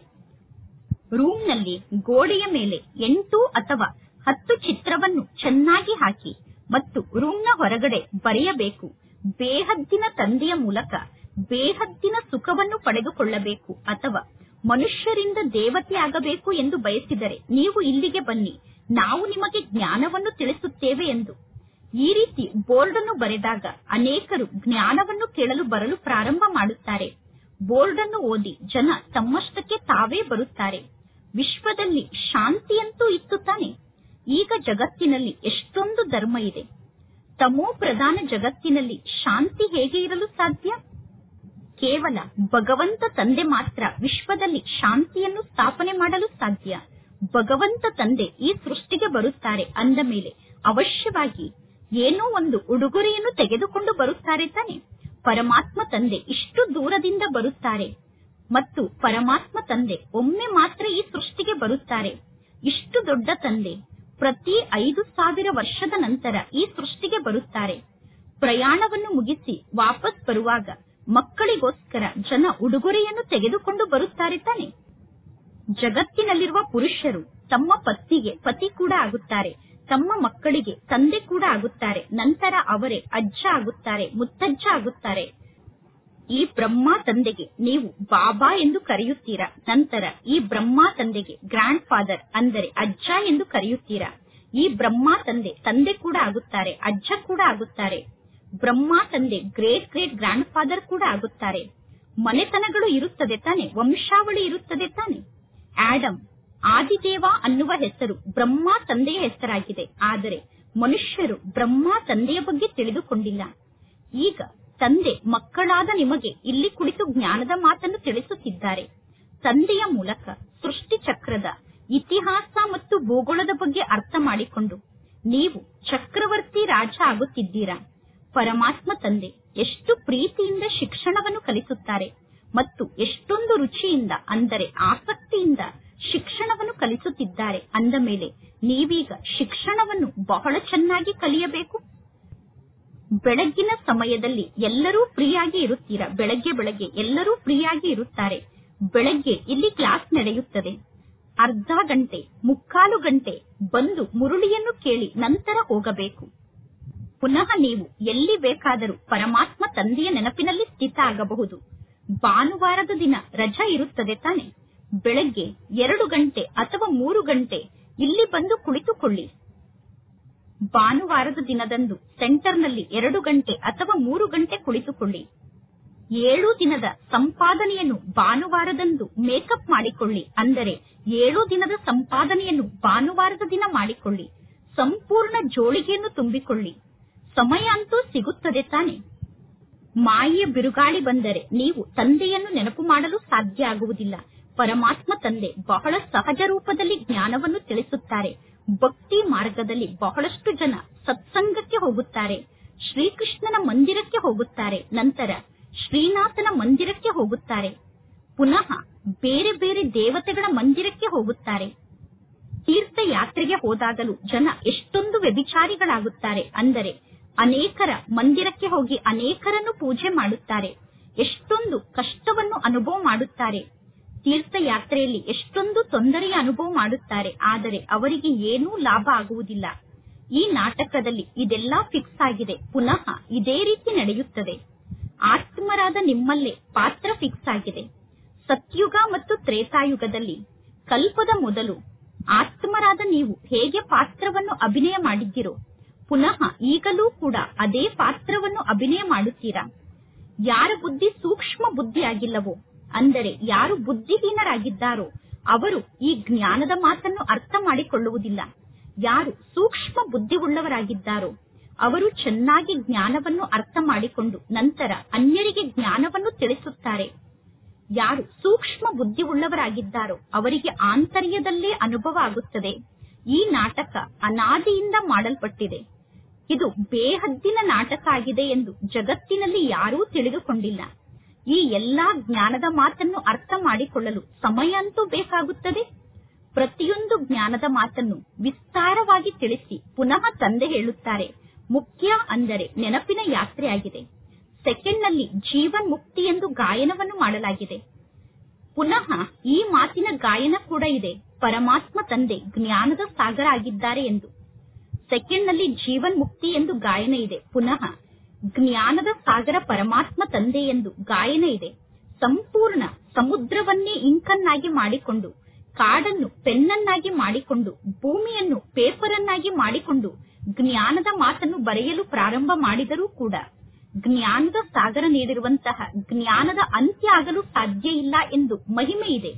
ರೂಮ್ನಲ್ಲಿ ಗೋಡೆಯ ಮೇಲೆ ಎಂಟು ಅಥವಾ ಹತ್ತು ಚಿತ್ರವನ್ನು ಚೆನ್ನಾಗಿ ಹಾಕಿ ಮತ್ತು ರೂಮ್ನ ಹೊರಗಡೆ ಬರೆಯಬೇಕು ಬೇಹದ್ದಿನ ತಂದೆಯ ಮೂಲಕ ಬೇಹದ್ದಿನ ಸುಖವನ್ನು ಪಡೆದುಕೊಳ್ಳಬೇಕು ಅಥವಾ ಮನುಷ್ಯರಿಂದ ದೇವತೆ ಆಗಬೇಕು ಎಂದು ಬಯಸಿದರೆ ನೀವು ಇಲ್ಲಿಗೆ ಬನ್ನಿ ನಾವು ನಿಮಗೆ ಜ್ಞಾನವನ್ನು ತಿಳಿಸುತ್ತೇವೆ ಎಂದು ಈ ರೀತಿ ಬೋರ್ಡ್ ಅನ್ನು ಬರೆದಾಗ ಅನೇಕರು ಜ್ಞಾನವನ್ನು ಕೇಳಲು ಬರಲು ಪ್ರಾರಂಭ ಮಾಡುತ್ತಾರೆ ಬೋರ್ಡ್ ಅನ್ನು ಓದಿ ಜನ ತಮ್ಮಷ್ಟಕ್ಕೆ ತಾವೇ ಬರುತ್ತಾರೆ ವಿಶ್ವದಲ್ಲಿ ಶಾಂತಿಯಂತೂ ಇತ್ತು ತಾನೆ ಈಗ ಜಗತ್ತಿನಲ್ಲಿ ಎಷ್ಟೊಂದು ಧರ್ಮ ಇದೆ ತಮೋ ಪ್ರಧಾನ ಜಗತ್ತಿನಲ್ಲಿ ಶಾಂತಿ ಹೇಗೆ ಇರಲು ಸಾಧ್ಯ ಕೇವಲ ಭಗವಂತ ತಂದೆ ಮಾತ್ರ ವಿಶ್ವದಲ್ಲಿ ಶಾಂತಿಯನ್ನು ಸ್ಥಾಪನೆ ಮಾಡಲು ಸಾಧ್ಯ ಭಗವಂತ ತಂದೆ ಈ ಸೃಷ್ಟಿಗೆ ಬರುತ್ತಾರೆ ಅಂದ ಮೇಲೆ ಅವಶ್ಯವಾಗಿ ಏನೋ ಒಂದು ಉಡುಗೊರೆಯನ್ನು ತೆಗೆದುಕೊಂಡು ಬರುತ್ತಾರೆ ತಾನೆ ಪರಮಾತ್ಮ ತಂದೆ ಇಷ್ಟು ದೂರದಿಂದ ಬರುತ್ತಾರೆ ಮತ್ತು ಪರಮಾತ್ಮ ತಂದೆ ಒಮ್ಮೆ ಮಾತ್ರ ಈ ಸೃಷ್ಟಿಗೆ ಬರುತ್ತಾರೆ ಇಷ್ಟು ದೊಡ್ಡ ತಂದೆ ಪ್ರತಿ ಐದು ಸಾವಿರ ವರ್ಷದ ನಂತರ ಈ ಸೃಷ್ಟಿಗೆ ಬರುತ್ತಾರೆ ಪ್ರಯಾಣವನ್ನು ಮುಗಿಸಿ ವಾಪಸ್ ಬರುವಾಗ ಮಕ್ಕಳಿಗೋಸ್ಕರ ಜನ ಉಡುಗೊರೆಯನ್ನು ತೆಗೆದುಕೊಂಡು ಬರುತ್ತಾರೆ ತಾನೆ ಜಗತ್ತಿನಲ್ಲಿರುವ ಪುರುಷರು ತಮ್ಮ ಪತ್ನಿಗೆ ಪತಿ ಕೂಡ ಆಗುತ್ತಾರೆ ತಮ್ಮ ಮಕ್ಕಳಿಗೆ ತಂದೆ ಕೂಡ ಆಗುತ್ತಾರೆ ನಂತರ ಅವರೇ ಅಜ್ಜ ಆಗುತ್ತಾರೆ ಮುತ್ತಜ್ಜ ಆಗುತ್ತಾರೆ ಈ ಬ್ರಹ್ಮ ತಂದೆಗೆ ನೀವು ಬಾಬಾ ಎಂದು ಕರೆಯುತ್ತೀರಾ ನಂತರ ಈ ಬ್ರಹ್ಮ ತಂದೆಗೆ ಗ್ರ್ಯಾಂಡ್ ಫಾದರ್ ಅಂದರೆ ಅಜ್ಜ ಎಂದು ಕರೆಯುತ್ತೀರಾ ಈ ಬ್ರಹ್ಮ ತಂದೆ ತಂದೆ ಕೂಡ ಆಗುತ್ತಾರೆ ಅಜ್ಜ ಕೂಡ ಆಗುತ್ತಾರೆ ಬ್ರಹ್ಮ ತಂದೆ ಗ್ರೇಟ್ ಗ್ರೇಟ್ ಗ್ರ್ಯಾಂಡ್ ಫಾದರ್ ಕೂಡ ಆಗುತ್ತಾರೆ ಮನೆತನಗಳು ಇರುತ್ತದೆ ತಾನೆ ವಂಶಾವಳಿ ಇರುತ್ತದೆ ತಾನೆ ಆಡಮ್ ಆದಿದೇವ ಅನ್ನುವ ಹೆಸರು ಬ್ರಹ್ಮ ತಂದೆಯ ಹೆಸರಾಗಿದೆ ಆದರೆ ಮನುಷ್ಯರು ಬ್ರಹ್ಮ ತಂದೆಯ ಬಗ್ಗೆ ತಿಳಿದುಕೊಂಡಿಲ್ಲ ಈಗ ತಂದೆ ಮಕ್ಕಳಾದ ನಿಮಗೆ ಇಲ್ಲಿ ಕುಳಿತು ಜ್ಞಾನದ ಮಾತನ್ನು ತಿಳಿಸುತ್ತಿದ್ದಾರೆ ತಂದೆಯ ಮೂಲಕ ಸೃಷ್ಟಿ ಚಕ್ರದ ಇತಿಹಾಸ ಮತ್ತು ಭೂಗೋಳದ ಬಗ್ಗೆ ಅರ್ಥ ಮಾಡಿಕೊಂಡು ನೀವು ಚಕ್ರವರ್ತಿ ರಾಜ ಆಗುತ್ತಿದ್ದೀರಾ ಪರಮಾತ್ಮ ತಂದೆ ಎಷ್ಟು ಪ್ರೀತಿಯಿಂದ ಶಿಕ್ಷಣವನ್ನು ಕಲಿಸುತ್ತಾರೆ ಮತ್ತು ಎಷ್ಟೊಂದು ರುಚಿಯಿಂದ ಅಂದರೆ ಆಸಕ್ತಿಯಿಂದ ಶಿಕ್ಷಣವನ್ನು ಕಲಿಸುತ್ತಿದ್ದಾರೆ ಅಂದ ಮೇಲೆ ನೀವೀಗ ಶಿಕ್ಷಣವನ್ನು ಬಹಳ ಚೆನ್ನಾಗಿ ಕಲಿಯಬೇಕು ಬೆಳಗ್ಗಿನ ಸಮಯದಲ್ಲಿ ಎಲ್ಲರೂ ಫ್ರೀಯಾಗಿ ಇರುತ್ತೀರಾ ಬೆಳಗ್ಗೆ ಬೆಳಗ್ಗೆ ಎಲ್ಲರೂ ಫ್ರೀಯಾಗಿ ಇರುತ್ತಾರೆ ಬೆಳಗ್ಗೆ ಇಲ್ಲಿ ಕ್ಲಾಸ್ ನಡೆಯುತ್ತದೆ ಅರ್ಧ ಗಂಟೆ ಮುಕ್ಕಾಲು ಗಂಟೆ ಬಂದು ಮುರುಳಿಯನ್ನು ಕೇಳಿ ನಂತರ ಹೋಗಬೇಕು ಪುನಃ ನೀವು ಎಲ್ಲಿ ಬೇಕಾದರೂ ಪರಮಾತ್ಮ ತಂದೆಯ ನೆನಪಿನಲ್ಲಿ ಸ್ಥಿತ ಆಗಬಹುದು ಭಾನುವಾರದ ದಿನ ರಜಾ ಇರುತ್ತದೆ ತಾನೆ ಬೆಳಗ್ಗೆ ಎರಡು ಗಂಟೆ ಅಥವಾ ಮೂರು ಗಂಟೆ ಇಲ್ಲಿ ಬಂದು ಕುಳಿತುಕೊಳ್ಳಿ ಭಾನುವಾರದ ದಿನದಂದು ಸೆಂಟರ್ನಲ್ಲಿ ಎರಡು ಗಂಟೆ ಅಥವಾ ಮೂರು ಗಂಟೆ ಕುಳಿತುಕೊಳ್ಳಿ ಏಳು ದಿನದ ಸಂಪಾದನೆಯನ್ನು ಭಾನುವಾರದಂದು ಮೇಕಪ್ ಮಾಡಿಕೊಳ್ಳಿ ಅಂದರೆ ಏಳು ದಿನದ ಸಂಪಾದನೆಯನ್ನು ಭಾನುವಾರದ ದಿನ ಮಾಡಿಕೊಳ್ಳಿ ಸಂಪೂರ್ಣ ಜೋಳಿಗೆಯನ್ನು ತುಂಬಿಕೊಳ್ಳಿ ಸಮಯ ಅಂತೂ ಸಿಗುತ್ತದೆ ತಾನೆ ಮಾಯೆಯ ಬಿರುಗಾಳಿ ಬಂದರೆ ನೀವು ತಂದೆಯನ್ನು ನೆನಪು ಮಾಡಲು ಸಾಧ್ಯ ಆಗುವುದಿಲ್ಲ ಪರಮಾತ್ಮ ತಂದೆ ಬಹಳ ಸಹಜ ರೂಪದಲ್ಲಿ ಜ್ಞಾನವನ್ನು ತಿಳಿಸುತ್ತಾರೆ ಭಕ್ತಿ ಮಾರ್ಗದಲ್ಲಿ ಬಹಳಷ್ಟು ಜನ ಸತ್ಸಂಗಕ್ಕೆ ಹೋಗುತ್ತಾರೆ ಶ್ರೀಕೃಷ್ಣನ ಮಂದಿರಕ್ಕೆ ಹೋಗುತ್ತಾರೆ ನಂತರ ಶ್ರೀನಾಥನ ಮಂದಿರಕ್ಕೆ ಹೋಗುತ್ತಾರೆ ಪುನಃ ಬೇರೆ ಬೇರೆ ದೇವತೆಗಳ ಮಂದಿರಕ್ಕೆ ಹೋಗುತ್ತಾರೆ ತೀರ್ಥಯಾತ್ರೆಗೆ ಹೋದಾಗಲೂ ಜನ ಎಷ್ಟೊಂದು ವ್ಯಭಿಚಾರಿಗಳಾಗುತ್ತಾರೆ ಅಂದರೆ ಅನೇಕರ ಮಂದಿರಕ್ಕೆ ಹೋಗಿ ಅನೇಕರನ್ನು ಪೂಜೆ ಮಾಡುತ್ತಾರೆ ಎಷ್ಟೊಂದು ಕಷ್ಟವನ್ನು ಅನುಭವ ಮಾಡುತ್ತಾರೆ ತೀರ್ಥಯಾತ್ರೆಯಲ್ಲಿ ಎಷ್ಟೊಂದು ತೊಂದರೆಯ ಅನುಭವ ಮಾಡುತ್ತಾರೆ ಆದರೆ ಅವರಿಗೆ ಏನೂ ಲಾಭ ಆಗುವುದಿಲ್ಲ ಈ ನಾಟಕದಲ್ಲಿ ಇದೆಲ್ಲಾ ಫಿಕ್ಸ್ ಆಗಿದೆ ಪುನಃ ಇದೇ ರೀತಿ ನಡೆಯುತ್ತದೆ ಆತ್ಮರಾದ ನಿಮ್ಮಲ್ಲೇ ಪಾತ್ರ ಫಿಕ್ಸ್ ಆಗಿದೆ ಸತ್ಯುಗ ಮತ್ತು ತ್ರೇತಾಯುಗದಲ್ಲಿ ಕಲ್ಪದ ಮೊದಲು ಆತ್ಮರಾದ ನೀವು ಹೇಗೆ ಪಾತ್ರವನ್ನು ಅಭಿನಯ ಮಾಡಿದ್ದೀರೋ ಪುನಃ ಈಗಲೂ ಕೂಡ ಅದೇ ಪಾತ್ರವನ್ನು ಅಭಿನಯ ಮಾಡುತ್ತೀರಾ ಯಾರ ಬುದ್ಧಿ ಸೂಕ್ಷ್ಮ ಬುದ್ಧಿಯಾಗಿಲ್ಲವೋ ಅಂದರೆ ಯಾರು ಬುದ್ಧಿಹೀನರಾಗಿದ್ದಾರೋ ಅವರು ಈ ಜ್ಞಾನದ ಮಾತನ್ನು ಅರ್ಥ ಮಾಡಿಕೊಳ್ಳುವುದಿಲ್ಲ ಯಾರು ಸೂಕ್ಷ್ಮ ಬುದ್ಧಿ ಉಳ್ಳವರಾಗಿದ್ದಾರೋ ಅವರು ಚೆನ್ನಾಗಿ ಜ್ಞಾನವನ್ನು ಅರ್ಥ ಮಾಡಿಕೊಂಡು ನಂತರ ಅನ್ಯರಿಗೆ ಜ್ಞಾನವನ್ನು ತಿಳಿಸುತ್ತಾರೆ ಯಾರು ಸೂಕ್ಷ್ಮ ಬುದ್ಧಿ ಉಳ್ಳವರಾಗಿದ್ದಾರೋ ಅವರಿಗೆ ಆಂತರ್ಯದಲ್ಲೇ ಅನುಭವ ಆಗುತ್ತದೆ ಈ ನಾಟಕ ಅನಾದಿಯಿಂದ ಮಾಡಲ್ಪಟ್ಟಿದೆ ಇದು ಬೇಹದ್ದಿನ ನಾಟಕ ಆಗಿದೆ ಎಂದು ಜಗತ್ತಿನಲ್ಲಿ ಯಾರೂ ತಿಳಿದುಕೊಂಡಿಲ್ಲ ಈ ಎಲ್ಲಾ ಜ್ಞಾನದ ಮಾತನ್ನು ಅರ್ಥ ಮಾಡಿಕೊಳ್ಳಲು ಸಮಯ ಅಂತೂ ಬೇಕಾಗುತ್ತದೆ ಪ್ರತಿಯೊಂದು ಜ್ಞಾನದ ಮಾತನ್ನು ವಿಸ್ತಾರವಾಗಿ ತಿಳಿಸಿ ಪುನಃ ತಂದೆ ಹೇಳುತ್ತಾರೆ ಮುಖ್ಯ ಅಂದರೆ ನೆನಪಿನ ಯಾತ್ರೆಯಾಗಿದೆ ಸೆಕೆಂಡ್ನಲ್ಲಿ ಜೀವನ್ ಮುಕ್ತಿ ಎಂದು ಗಾಯನವನ್ನು ಮಾಡಲಾಗಿದೆ ಪುನಃ ಈ ಮಾತಿನ ಗಾಯನ ಕೂಡ ಇದೆ ಪರಮಾತ್ಮ ತಂದೆ ಜ್ಞಾನದ ಸಾಗರ ಆಗಿದ್ದಾರೆ ಎಂದು ಸೆಕೆಂಡ್ನಲ್ಲಿ ಜೀವನ್ ಮುಕ್ತಿ ಎಂದು ಗಾಯನ ಇದೆ ಪುನಃ ಜ್ಞಾನದ ಸಾಗರ ಪರಮಾತ್ಮ ತಂದೆ ಎಂದು ಗಾಯನ ಇದೆ ಸಂಪೂರ್ಣ ಸಮುದ್ರವನ್ನೇ ಇಂಕನ್ನಾಗಿ ಮಾಡಿಕೊಂಡು ಕಾಡನ್ನು ಪೆನ್ನನ್ನಾಗಿ ಮಾಡಿಕೊಂಡು ಭೂಮಿಯನ್ನು ಪೇಪರನ್ನಾಗಿ ಮಾಡಿಕೊಂಡು ಜ್ಞಾನದ ಮಾತನ್ನು ಬರೆಯಲು ಪ್ರಾರಂಭ ಮಾಡಿದರೂ ಕೂಡ ಜ್ಞಾನದ ಸಾಗರ ನೀಡಿರುವಂತಹ ಜ್ಞಾನದ ಅಂತ್ಯ ಆಗಲು ಸಾಧ್ಯ ಇಲ್ಲ ಎಂದು ಮಹಿಮೆ ಇದೆ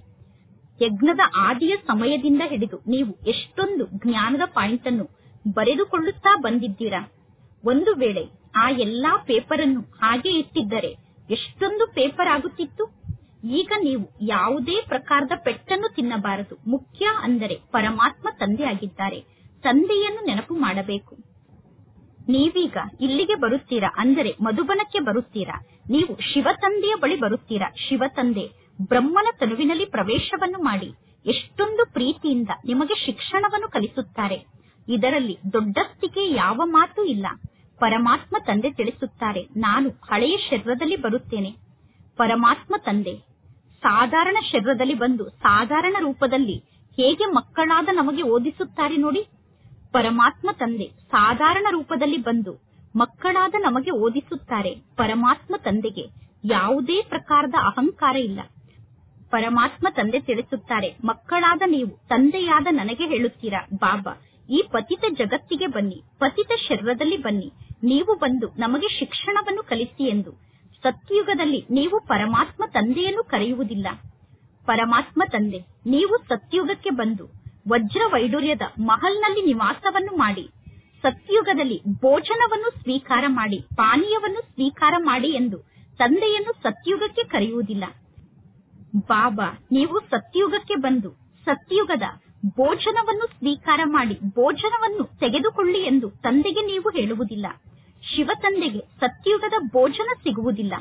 ಯಜ್ಞದ ಆದಿಯ ಸಮಯದಿಂದ ಹಿಡಿದು ನೀವು ಎಷ್ಟೊಂದು ಜ್ಞಾನದ ಪಾಯಿಂಟ್ ಅನ್ನು ಬರೆದುಕೊಳ್ಳುತ್ತಾ ಬಂದಿದ್ದೀರಾ ಒಂದು ವೇಳೆ ಆ ಎಲ್ಲಾ ಪೇಪರ್ ಅನ್ನು ಹಾಗೆ ಇಟ್ಟಿದ್ದರೆ ಎಷ್ಟೊಂದು ಪೇಪರ್ ಆಗುತ್ತಿತ್ತು ಈಗ ನೀವು ಯಾವುದೇ ಪ್ರಕಾರದ ಪೆಟ್ಟನ್ನು ತಿನ್ನಬಾರದು ಮುಖ್ಯ ಅಂದರೆ ಪರಮಾತ್ಮ ತಂದೆ ಆಗಿದ್ದಾರೆ ತಂದೆಯನ್ನು ನೆನಪು ಮಾಡಬೇಕು ನೀವೀಗ ಇಲ್ಲಿಗೆ ಬರುತ್ತೀರಾ ಅಂದರೆ ಮಧುಬನಕ್ಕೆ ಬರುತ್ತೀರಾ ನೀವು ಶಿವತಂದೆಯ ಬಳಿ ಬರುತ್ತೀರಾ ಶಿವತಂದೆ ಬ್ರಹ್ಮನ ತನುವಿನಲ್ಲಿ ಪ್ರವೇಶವನ್ನು ಮಾಡಿ ಎಷ್ಟೊಂದು ಪ್ರೀತಿಯಿಂದ ನಿಮಗೆ ಶಿಕ್ಷಣವನ್ನು ಕಲಿಸುತ್ತಾರೆ ಇದರಲ್ಲಿ ದೊಡ್ಡಸ್ತಿಗೆ ಯಾವ ಮಾತು ಇಲ್ಲ ಪರಮಾತ್ಮ ತಂದೆ ತಿಳಿಸುತ್ತಾರೆ ನಾನು ಹಳೆಯ ಶರೀರದಲ್ಲಿ ಬರುತ್ತೇನೆ ಪರಮಾತ್ಮ ತಂದೆ ಸಾಧಾರಣ ಶರೀರದಲ್ಲಿ ಬಂದು ಸಾಧಾರಣ ರೂಪದಲ್ಲಿ ಹೇಗೆ ಮಕ್ಕಳಾದ ನಮಗೆ ಓದಿಸುತ್ತಾರೆ ನೋಡಿ ಪರಮಾತ್ಮ ತಂದೆ ಸಾಧಾರಣ ರೂಪದಲ್ಲಿ ಬಂದು ಮಕ್ಕಳಾದ ನಮಗೆ ಓದಿಸುತ್ತಾರೆ ಪರಮಾತ್ಮ ತಂದೆಗೆ ಯಾವುದೇ ಪ್ರಕಾರದ ಅಹಂಕಾರ ಇಲ್ಲ ಪರಮಾತ್ಮ ತಂದೆ ತಿಳಿಸುತ್ತಾರೆ ಮಕ್ಕಳಾದ ನೀವು ತಂದೆಯಾದ ನನಗೆ ಹೇಳುತ್ತೀರಾ ಬಾಬಾ ಈ ಪತಿತ ಜಗತ್ತಿಗೆ ಬನ್ನಿ ಪತಿತ ಶರೀರದಲ್ಲಿ ಬನ್ನಿ ನೀವು ಬಂದು ನಮಗೆ ಶಿಕ್ಷಣವನ್ನು ಕಲಿಸಿ ಎಂದು ಸತ್ಯುಗದಲ್ಲಿ ನೀವು ಪರಮಾತ್ಮ ತಂದೆಯನ್ನು ಕರೆಯುವುದಿಲ್ಲ ಪರಮಾತ್ಮ ತಂದೆ ನೀವು ಸತ್ಯುಗಕ್ಕೆ ಬಂದು ವಜ್ರ ವೈಡೂರ್ಯದ ಮಹಲ್ನಲ್ಲಿ ನಿವಾಸವನ್ನು ಮಾಡಿ ಸತ್ಯುಗದಲ್ಲಿ ಭೋಜನವನ್ನು ಸ್ವೀಕಾರ ಮಾಡಿ ಪಾನೀಯವನ್ನು ಸ್ವೀಕಾರ ಮಾಡಿ ಎಂದು ತಂದೆಯನ್ನು ಸತ್ಯುಗಕ್ಕೆ ಕರೆಯುವುದಿಲ್ಲ ಬಾಬಾ ನೀವು ಸತ್ಯುಗಕ್ಕೆ ಬಂದು ಸತ್ಯುಗದ ಭೋಜನವನ್ನು ಸ್ವೀಕಾರ ಮಾಡಿ ಭೋಜನವನ್ನು ತೆಗೆದುಕೊಳ್ಳಿ ಎಂದು ತಂದೆಗೆ ನೀವು ಹೇಳುವುದಿಲ್ಲ ಶಿವ ತಂದೆಗೆ ಸತ್ಯುಗದ ಭೋಜನ ಸಿಗುವುದಿಲ್ಲ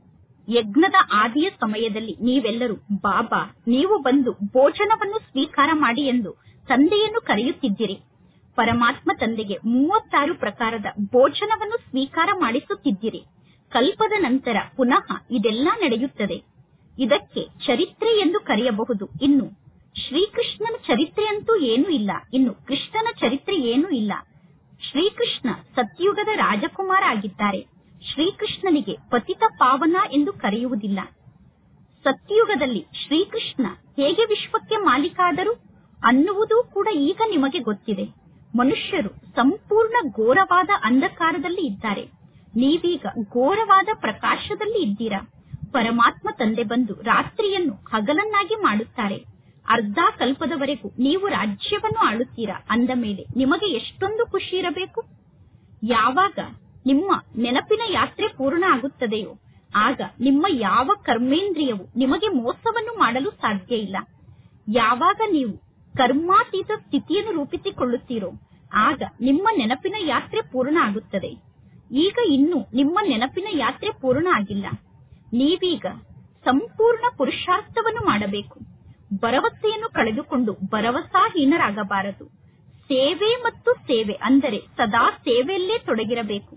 ಯಜ್ಞದ ಆದಿಯ ಸಮಯದಲ್ಲಿ ನೀವೆಲ್ಲರೂ ಬಾಬಾ ನೀವು ಬಂದು ಭೋಜನವನ್ನು ಸ್ವೀಕಾರ ಮಾಡಿ ಎಂದು ತಂದೆಯನ್ನು ಕರೆಯುತ್ತಿದ್ದೀರಿ ಪರಮಾತ್ಮ ತಂದೆಗೆ ಮೂವತ್ತಾರು ಪ್ರಕಾರದ ಭೋಜನವನ್ನು ಸ್ವೀಕಾರ ಮಾಡಿಸುತ್ತಿದ್ದೀರಿ ಕಲ್ಪದ ನಂತರ ಪುನಃ ಇದೆಲ್ಲ ನಡೆಯುತ್ತದೆ ಇದಕ್ಕೆ ಚರಿತ್ರೆ ಎಂದು ಕರೆಯಬಹುದು ಇನ್ನು ಶ್ರೀಕೃಷ್ಣನ ಚರಿತ್ರೆ ಅಂತೂ ಏನೂ ಇಲ್ಲ ಇನ್ನು ಕೃಷ್ಣನ ಚರಿತ್ರೆ ಏನೂ ಇಲ್ಲ ಶ್ರೀಕೃಷ್ಣ ಸತ್ಯುಗದ ರಾಜಕುಮಾರ ಆಗಿದ್ದಾರೆ ಶ್ರೀಕೃಷ್ಣನಿಗೆ ಪತಿತ ಪಾವನ ಎಂದು ಕರೆಯುವುದಿಲ್ಲ ಸತ್ಯುಗದಲ್ಲಿ ಶ್ರೀಕೃಷ್ಣ ಹೇಗೆ ವಿಶ್ವಕ್ಕೆ ಮಾಲೀಕಾದರು ಅನ್ನುವುದೂ ಕೂಡ ಈಗ ನಿಮಗೆ ಗೊತ್ತಿದೆ ಮನುಷ್ಯರು ಸಂಪೂರ್ಣ ಘೋರವಾದ ಅಂಧಕಾರದಲ್ಲಿ ಇದ್ದಾರೆ ನೀವೀಗ ಘೋರವಾದ ಪ್ರಕಾಶದಲ್ಲಿ ಇದ್ದೀರಾ ಪರಮಾತ್ಮ ತಂದೆ ಬಂದು ರಾತ್ರಿಯನ್ನು ಹಗಲನ್ನಾಗಿ ಮಾಡುತ್ತಾರೆ ಅರ್ಧ ಕಲ್ಪದವರೆಗೂ ನೀವು ರಾಜ್ಯವನ್ನು ಆಳುತ್ತೀರಾ ಅಂದ ಮೇಲೆ ನಿಮಗೆ ಎಷ್ಟೊಂದು ಖುಷಿ ಇರಬೇಕು ಯಾವಾಗ ನಿಮ್ಮ ನೆನಪಿನ ಯಾತ್ರೆ ಪೂರ್ಣ ಆಗುತ್ತದೆಯೋ ಆಗ ನಿಮ್ಮ ಯಾವ ಕರ್ಮೇಂದ್ರಿಯವು ನಿಮಗೆ ಮೋಸವನ್ನು ಮಾಡಲು ಸಾಧ್ಯ ಇಲ್ಲ ಯಾವಾಗ ನೀವು ಕರ್ಮಾತೀತ ಸ್ಥಿತಿಯನ್ನು ರೂಪಿಸಿಕೊಳ್ಳುತ್ತೀರೋ ಆಗ ನಿಮ್ಮ ನೆನಪಿನ ಯಾತ್ರೆ ಪೂರ್ಣ ಆಗುತ್ತದೆ ಈಗ ಇನ್ನು ನಿಮ್ಮ ನೆನಪಿನ ಯಾತ್ರೆ ಪೂರ್ಣ ಆಗಿಲ್ಲ ನೀವೀಗ ಸಂಪೂರ್ಣ ಪುರುಷಾರ್ಥವನ್ನು ಮಾಡಬೇಕು ಭರವಸೆಯನ್ನು ಕಳೆದುಕೊಂಡು ಭರವಸಾಹೀನರಾಗಬಾರದು ಸೇವೆ ಮತ್ತು ಸೇವೆ ಅಂದರೆ ಸದಾ ಸೇವೆಯಲ್ಲೇ ತೊಡಗಿರಬೇಕು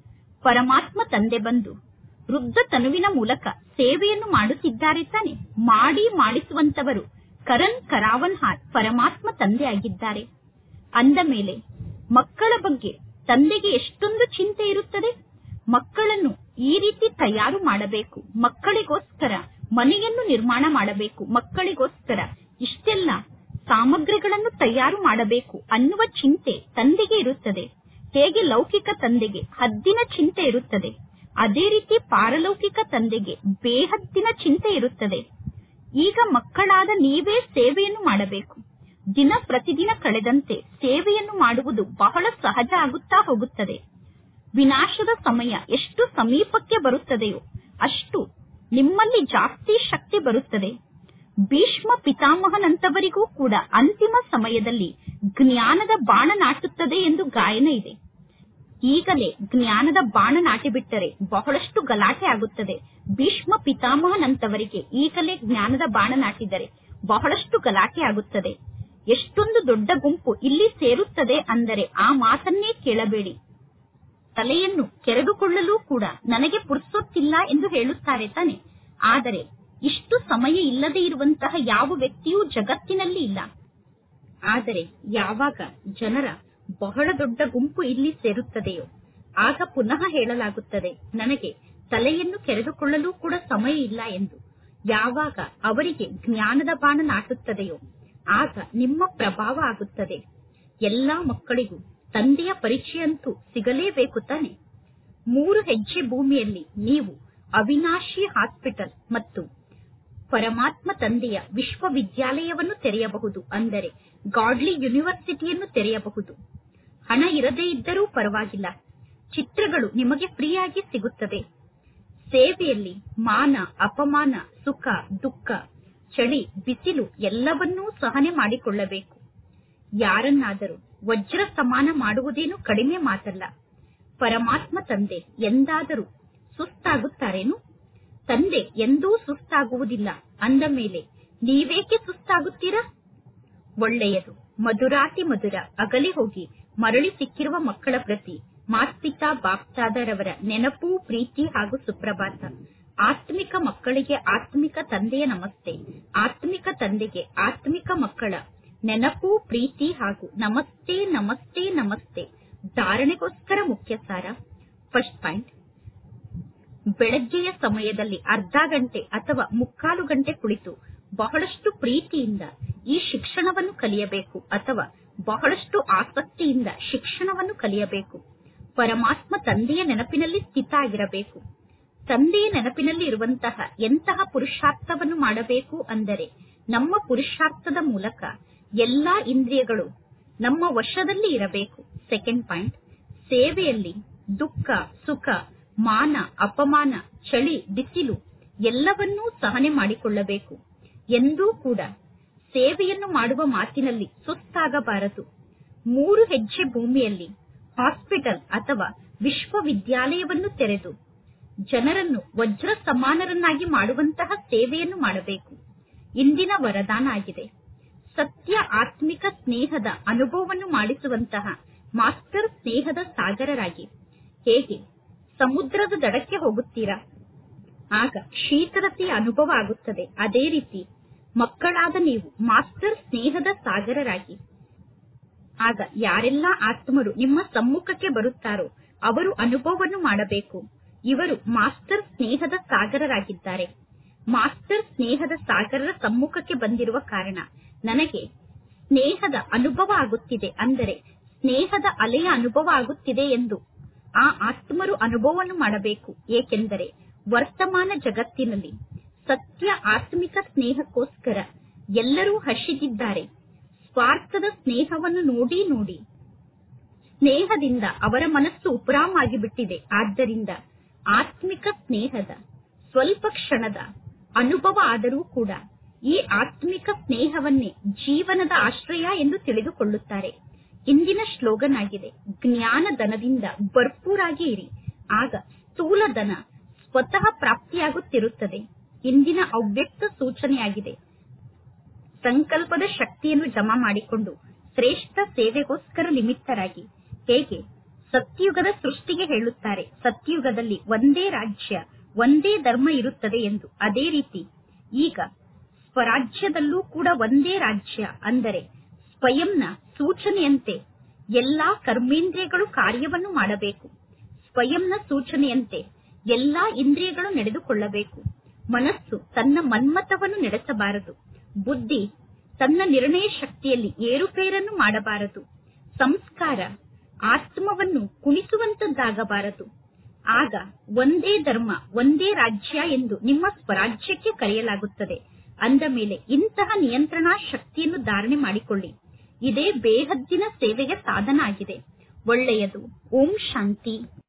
ಪರಮಾತ್ಮ ತಂದೆ ಬಂದು ವೃದ್ಧ ತನುವಿನ ಮೂಲಕ ಸೇವೆಯನ್ನು ಮಾಡುತ್ತಿದ್ದಾರೆ ತಾನೆ ಮಾಡಿ ಮಾಡಿಸುವಂತವರು ಕರಣ್ ಕರಾವನ್ ಹಾರ್ ಪರಮಾತ್ಮ ತಂದೆ ಆಗಿದ್ದಾರೆ ಅಂದ ಮೇಲೆ ಮಕ್ಕಳ ಬಗ್ಗೆ ತಂದೆಗೆ ಎಷ್ಟೊಂದು ಚಿಂತೆ ಇರುತ್ತದೆ ಮಕ್ಕಳನ್ನು ಈ ರೀತಿ ತಯಾರು ಮಾಡಬೇಕು ಮಕ್ಕಳಿಗೋಸ್ಕರ ಮನೆಯನ್ನು ನಿರ್ಮಾಣ ಮಾಡಬೇಕು ಮಕ್ಕಳಿಗೋಸ್ಕರ ಇಷ್ಟೆಲ್ಲ ಸಾಮಗ್ರಿಗಳನ್ನು ತಯಾರು ಮಾಡಬೇಕು ಅನ್ನುವ ಚಿಂತೆ ತಂದೆಗೆ ಇರುತ್ತದೆ ಹೇಗೆ ಲೌಕಿಕ ತಂದೆಗೆ ಹದ್ದಿನ ಚಿಂತೆ ಇರುತ್ತದೆ ಅದೇ ರೀತಿ ಪಾರಲೌಕಿಕ ತಂದೆಗೆ ಬೇಹದ್ದಿನ ಚಿಂತೆ ಇರುತ್ತದೆ ಈಗ ಮಕ್ಕಳಾದ ನೀವೇ ಸೇವೆಯನ್ನು ಮಾಡಬೇಕು ದಿನ ಪ್ರತಿದಿನ ಕಳೆದಂತೆ ಸೇವೆಯನ್ನು ಮಾಡುವುದು ಬಹಳ ಸಹಜ ಆಗುತ್ತಾ ಹೋಗುತ್ತದೆ ವಿನಾಶದ ಸಮಯ ಎಷ್ಟು ಸಮೀಪಕ್ಕೆ ಬರುತ್ತದೆಯೋ ಅಷ್ಟು ನಿಮ್ಮಲ್ಲಿ ಜಾಸ್ತಿ ಶಕ್ತಿ ಬರುತ್ತದೆ ಭೀಷ್ಮ ಪಿತಾಮಹನಂತವರಿಗೂ ಕೂಡ ಅಂತಿಮ ಸಮಯದಲ್ಲಿ ಜ್ಞಾನದ ಬಾಣ ನಾಟುತ್ತದೆ ಎಂದು ಗಾಯನ ಇದೆ ಈಗಲೇ ಜ್ಞಾನದ ಬಾಣ ನಾಟಿಬಿಟ್ಟರೆ ಬಹಳಷ್ಟು ಗಲಾಟೆ ಆಗುತ್ತದೆ ಭೀಷ್ಮ ಪಿತಾಮಹನಂತವರಿಗೆ ಈಗಲೇ ಜ್ಞಾನದ ಬಾಣ ನಾಟಿದರೆ ಬಹಳಷ್ಟು ಗಲಾಟೆ ಆಗುತ್ತದೆ ಎಷ್ಟೊಂದು ದೊಡ್ಡ ಗುಂಪು ಇಲ್ಲಿ ಸೇರುತ್ತದೆ ಅಂದರೆ ಆ ಮಾತನ್ನೇ ಕೇಳಬೇಡಿ ತಲೆಯನ್ನು ಕೆರೆದುಕೊಳ್ಳಲು ಕೂಡ ನನಗೆ ಪುರ್ಸೊತ್ತಿಲ್ಲ ಎಂದು ಹೇಳುತ್ತಾರೆ ತಾನೆ ಆದರೆ ಇಷ್ಟು ಸಮಯ ಇಲ್ಲದೆ ಇರುವಂತಹ ಯಾವ ವ್ಯಕ್ತಿಯೂ ಜಗತ್ತಿನಲ್ಲಿ ಇಲ್ಲ ಆದರೆ ಯಾವಾಗ ಜನರ ಬಹಳ ದೊಡ್ಡ ಗುಂಪು ಇಲ್ಲಿ ಸೇರುತ್ತದೆಯೋ ಆಗ ಪುನಃ ಹೇಳಲಾಗುತ್ತದೆ ನನಗೆ ತಲೆಯನ್ನು ಕೆರೆದುಕೊಳ್ಳಲು ಕೂಡ ಸಮಯ ಇಲ್ಲ ಎಂದು ಯಾವಾಗ ಅವರಿಗೆ ಜ್ಞಾನದ ಬಾಣ ನಾಟುತ್ತದೆಯೋ ಆಗ ನಿಮ್ಮ ಪ್ರಭಾವ ಆಗುತ್ತದೆ ಎಲ್ಲಾ ಮಕ್ಕಳಿಗೂ ತಂದೆಯ ಪರಿಚಯ ಅಂತೂ ಸಿಗಲೇಬೇಕು ತಾನೆ ಮೂರು ಹೆಜ್ಜೆ ಭೂಮಿಯಲ್ಲಿ ನೀವು ಅವಿನಾಶಿ ಹಾಸ್ಪಿಟಲ್ ಮತ್ತು ಪರಮಾತ್ಮ ತಂದೆಯ ವಿಶ್ವವಿದ್ಯಾಲಯವನ್ನು ತೆರೆಯಬಹುದು ಅಂದರೆ ಗಾಡ್ಲಿ ಯೂನಿವರ್ಸಿಟಿಯನ್ನು ತೆರೆಯಬಹುದು ಹಣ ಇರದೇ ಇದ್ದರೂ ಪರವಾಗಿಲ್ಲ ಚಿತ್ರಗಳು ನಿಮಗೆ ಫ್ರೀಯಾಗಿ ಸಿಗುತ್ತದೆ ಸೇವೆಯಲ್ಲಿ ಮಾನ ಅಪಮಾನ ಸುಖ ದುಃಖ ಚಳಿ ಬಿಸಿಲು ಎಲ್ಲವನ್ನೂ ಸಹನೆ ಮಾಡಿಕೊಳ್ಳಬೇಕು ಯಾರನ್ನಾದರೂ ವಜ್ರ ಸಮಾನ ಮಾಡುವುದೇನು ಕಡಿಮೆ ಮಾತಲ್ಲ ಪರಮಾತ್ಮ ತಂದೆ ಎಂದಾದರೂ ಸುಸ್ತಾಗುತ್ತಾರೇನು ತಂದೆ ಎಂದೂ ಸುಸ್ತಾಗುವುದಿಲ್ಲ ಅಂದ ಮೇಲೆ ನೀವೇಕೆ ಸುಸ್ತಾಗುತ್ತೀರಾ ಒಳ್ಳೆಯದು ಮಧುರಾತಿ ಮಧುರ ಅಗಲಿ ಹೋಗಿ ಮರಳಿ ಸಿಕ್ಕಿರುವ ಮಕ್ಕಳ ಪ್ರತಿ ಮಾತ್ಪಿತಾ ಬಾಪ್ತಾದರವರ ನೆನಪು ಪ್ರೀತಿ ಹಾಗೂ ಸುಪ್ರಭಾತ ಆತ್ಮಿಕ ಮಕ್ಕಳಿಗೆ ಆತ್ಮಿಕ ತಂದೆಯ ನಮಸ್ತೆ ಆತ್ಮಿಕ ತಂದೆಗೆ ಆತ್ಮಿಕ ಮಕ್ಕಳ ನೆನಪು ಪ್ರೀತಿ ಹಾಗೂ ನಮಸ್ತೆ ನಮಸ್ತೆ ನಮಸ್ತೆ ಧಾರಣೆಗೋಸ್ಕರ ಮುಖ್ಯ ಸಾರ ಫಸ್ಟ್ ಪಾಯಿಂಟ್ ಬೆಳಗ್ಗೆಯ ಸಮಯದಲ್ಲಿ ಅರ್ಧ ಗಂಟೆ ಅಥವಾ ಮುಕ್ಕಾಲು ಗಂಟೆ ಕುಳಿತು ಬಹಳಷ್ಟು ಪ್ರೀತಿಯಿಂದ ಈ ಶಿಕ್ಷಣವನ್ನು ಕಲಿಯಬೇಕು ಅಥವಾ ಬಹಳಷ್ಟು ಆಸಕ್ತಿಯಿಂದ ಶಿಕ್ಷಣವನ್ನು ಕಲಿಯಬೇಕು ಪರಮಾತ್ಮ ತಂದೆಯ ನೆನಪಿನಲ್ಲಿ ಸ್ಥಿತ ಆಗಿರಬೇಕು ತಂದೆಯ ನೆನಪಿನಲ್ಲಿ ಇರುವಂತಹ ಎಂತಹ ಪುರುಷಾರ್ಥವನ್ನು ಮಾಡಬೇಕು ಅಂದರೆ ನಮ್ಮ ಪುರುಷಾರ್ಥದ ಮೂಲಕ ಎಲ್ಲಾ ಇಂದ್ರಿಯಗಳು ನಮ್ಮ ವಶದಲ್ಲಿ ಇರಬೇಕು ಸೆಕೆಂಡ್ ಪಾಯಿಂಟ್ ಸೇವೆಯಲ್ಲಿ ದುಃಖ ಸುಖ ಮಾನ ಅಪಮಾನ ಚಳಿ ಬಿಸಿಲು ಎಲ್ಲವನ್ನೂ ಸಹನೆ ಮಾಡಿಕೊಳ್ಳಬೇಕು ಎಂದೂ ಕೂಡ ಸೇವೆಯನ್ನು ಮಾಡುವ ಮಾತಿನಲ್ಲಿ ಸುಸ್ತಾಗಬಾರದು ಮೂರು ಹೆಜ್ಜೆ ಭೂಮಿಯಲ್ಲಿ ಹಾಸ್ಪಿಟಲ್ ಅಥವಾ ವಿಶ್ವವಿದ್ಯಾಲಯವನ್ನು ತೆರೆದು ಜನರನ್ನು ವಜ್ರ ಸಮಾನರನ್ನಾಗಿ ಮಾಡುವಂತಹ ಸೇವೆಯನ್ನು ಮಾಡಬೇಕು ಇಂದಿನ ವರದಾನ ಆಗಿದೆ ಸತ್ಯ ಆತ್ಮಿಕ ಸ್ನೇಹದ ಅನುಭವವನ್ನು ಮಾಡಿಸುವಂತಹ ಮಾಸ್ಟರ್ ಸ್ನೇಹದ ಸಾಗರರಾಗಿ ಹೇಗೆ ಸಮುದ್ರದ ದಡಕ್ಕೆ ಹೋಗುತ್ತೀರಾ ಆಗ ಶೀತಲತೆಯ ಅನುಭವ ಆಗುತ್ತದೆ ಅದೇ ರೀತಿ ಮಕ್ಕಳಾದ ನೀವು ಮಾಸ್ಟರ್ ಸ್ನೇಹದ ಸಾಗರರಾಗಿ ಆಗ ಯಾರೆಲ್ಲ ಆತ್ಮರು ನಿಮ್ಮ ಸಮ್ಮುಖಕ್ಕೆ ಬರುತ್ತಾರೋ ಅವರು ಅನುಭವವನ್ನು ಮಾಡಬೇಕು ಇವರು ಮಾಸ್ಟರ್ ಸ್ನೇಹದ ಸಾಗರರಾಗಿದ್ದಾರೆ ಮಾಸ್ಟರ್ ಸ್ನೇಹದ ಸಾಗರರ ಸಮ್ಮುಖಕ್ಕೆ ಬಂದಿರುವ ಕಾರಣ ನನಗೆ ಸ್ನೇಹದ ಅನುಭವ ಆಗುತ್ತಿದೆ ಅಂದರೆ ಸ್ನೇಹದ ಅಲೆಯ ಅನುಭವ ಆಗುತ್ತಿದೆ ಎಂದು ಆ ಆತ್ಮರು ಅನುಭವವನ್ನು ಮಾಡಬೇಕು ಏಕೆಂದರೆ ವರ್ತಮಾನ ಜಗತ್ತಿನಲ್ಲಿ ಸತ್ಯ ಆತ್ಮಿಕ ಸ್ನೇಹಕ್ಕೋಸ್ಕರ ಎಲ್ಲರೂ ಹಸಿದಿದ್ದಾರೆ ಸ್ವಾರ್ಥದ ಸ್ನೇಹವನ್ನು ನೋಡಿ ನೋಡಿ ಸ್ನೇಹದಿಂದ ಅವರ ಮನಸ್ಸು ಉಪರಾಮ ಆಗಿಬಿಟ್ಟಿದೆ ಆದ್ದರಿಂದ ಆತ್ಮಿಕ ಸ್ನೇಹದ ಸ್ವಲ್ಪ ಕ್ಷಣದ ಅನುಭವ ಆದರೂ ಕೂಡ ಈ ಆತ್ಮಿಕ ಸ್ನೇಹವನ್ನೇ ಜೀವನದ ಆಶ್ರಯ ಎಂದು ತಿಳಿದುಕೊಳ್ಳುತ್ತಾರೆ ಇಂದಿನ ಶ್ಲೋಗನ್ ಆಗಿದೆ ಜ್ಞಾನ ದನದಿಂದ ಭರ್ಪೂರಾಗಿ ಇರಿ ಆಗ ಸ್ಥೂಲ ದನ ಸ್ವತಃ ಪ್ರಾಪ್ತಿಯಾಗುತ್ತಿರುತ್ತದೆ ಇಂದಿನ ಅವ್ಯಕ್ತ ಸೂಚನೆಯಾಗಿದೆ ಸಂಕಲ್ಪದ ಶಕ್ತಿಯನ್ನು ಜಮಾ ಮಾಡಿಕೊಂಡು ಶ್ರೇಷ್ಠ ಸೇವೆಗೋಸ್ಕರ ನಿಮಿತ್ತರಾಗಿ ಹೇಗೆ ಸತ್ಯುಗದ ಸೃಷ್ಟಿಗೆ ಹೇಳುತ್ತಾರೆ ಸತ್ಯುಗದಲ್ಲಿ ಒಂದೇ ರಾಜ್ಯ ಒಂದೇ ಧರ್ಮ ಇರುತ್ತದೆ ಎಂದು ಅದೇ ರೀತಿ ಈಗ ಸ್ವರಾಜ್ಯದಲ್ಲೂ ಕೂಡ ಒಂದೇ ರಾಜ್ಯ ಅಂದರೆ ಸ್ವಯಂನ ಸೂಚನೆಯಂತೆ ಎಲ್ಲಾ ಕರ್ಮೇಂದ್ರಿಯಗಳು ಕಾರ್ಯವನ್ನು ಮಾಡಬೇಕು ಸ್ವಯಂನ ಸೂಚನೆಯಂತೆ ಎಲ್ಲಾ ಇಂದ್ರಿಯಗಳು ನಡೆದುಕೊಳ್ಳಬೇಕು ಮನಸ್ಸು ತನ್ನ ಮನ್ಮತವನ್ನು ನಡೆಸಬಾರದು ಬುದ್ಧಿ ತನ್ನ ನಿರ್ಣಯ ಶಕ್ತಿಯಲ್ಲಿ ಏರುಪೇರನ್ನು ಮಾಡಬಾರದು ಸಂಸ್ಕಾರ ಆತ್ಮವನ್ನು ಕುಣಿಸುವಂತದ್ದಾಗಬಾರದು ಆಗ ಒಂದೇ ಧರ್ಮ ಒಂದೇ ರಾಜ್ಯ ಎಂದು ನಿಮ್ಮ ಸ್ವರಾಜ್ಯಕ್ಕೆ ಕರೆಯಲಾಗುತ್ತದೆ ಅಂದ ಮೇಲೆ ಇಂತಹ ನಿಯಂತ್ರಣಾ ಶಕ್ತಿಯನ್ನು ಧಾರಣೆ ಮಾಡಿಕೊಳ್ಳಿ ಇದೇ ಬೇಹದ್ದಿನ ಸೇವೆಗೆ ಸಾಧನ ಆಗಿದೆ ಒಳ್ಳೆಯದು ಓಂ ಶಾಂತಿ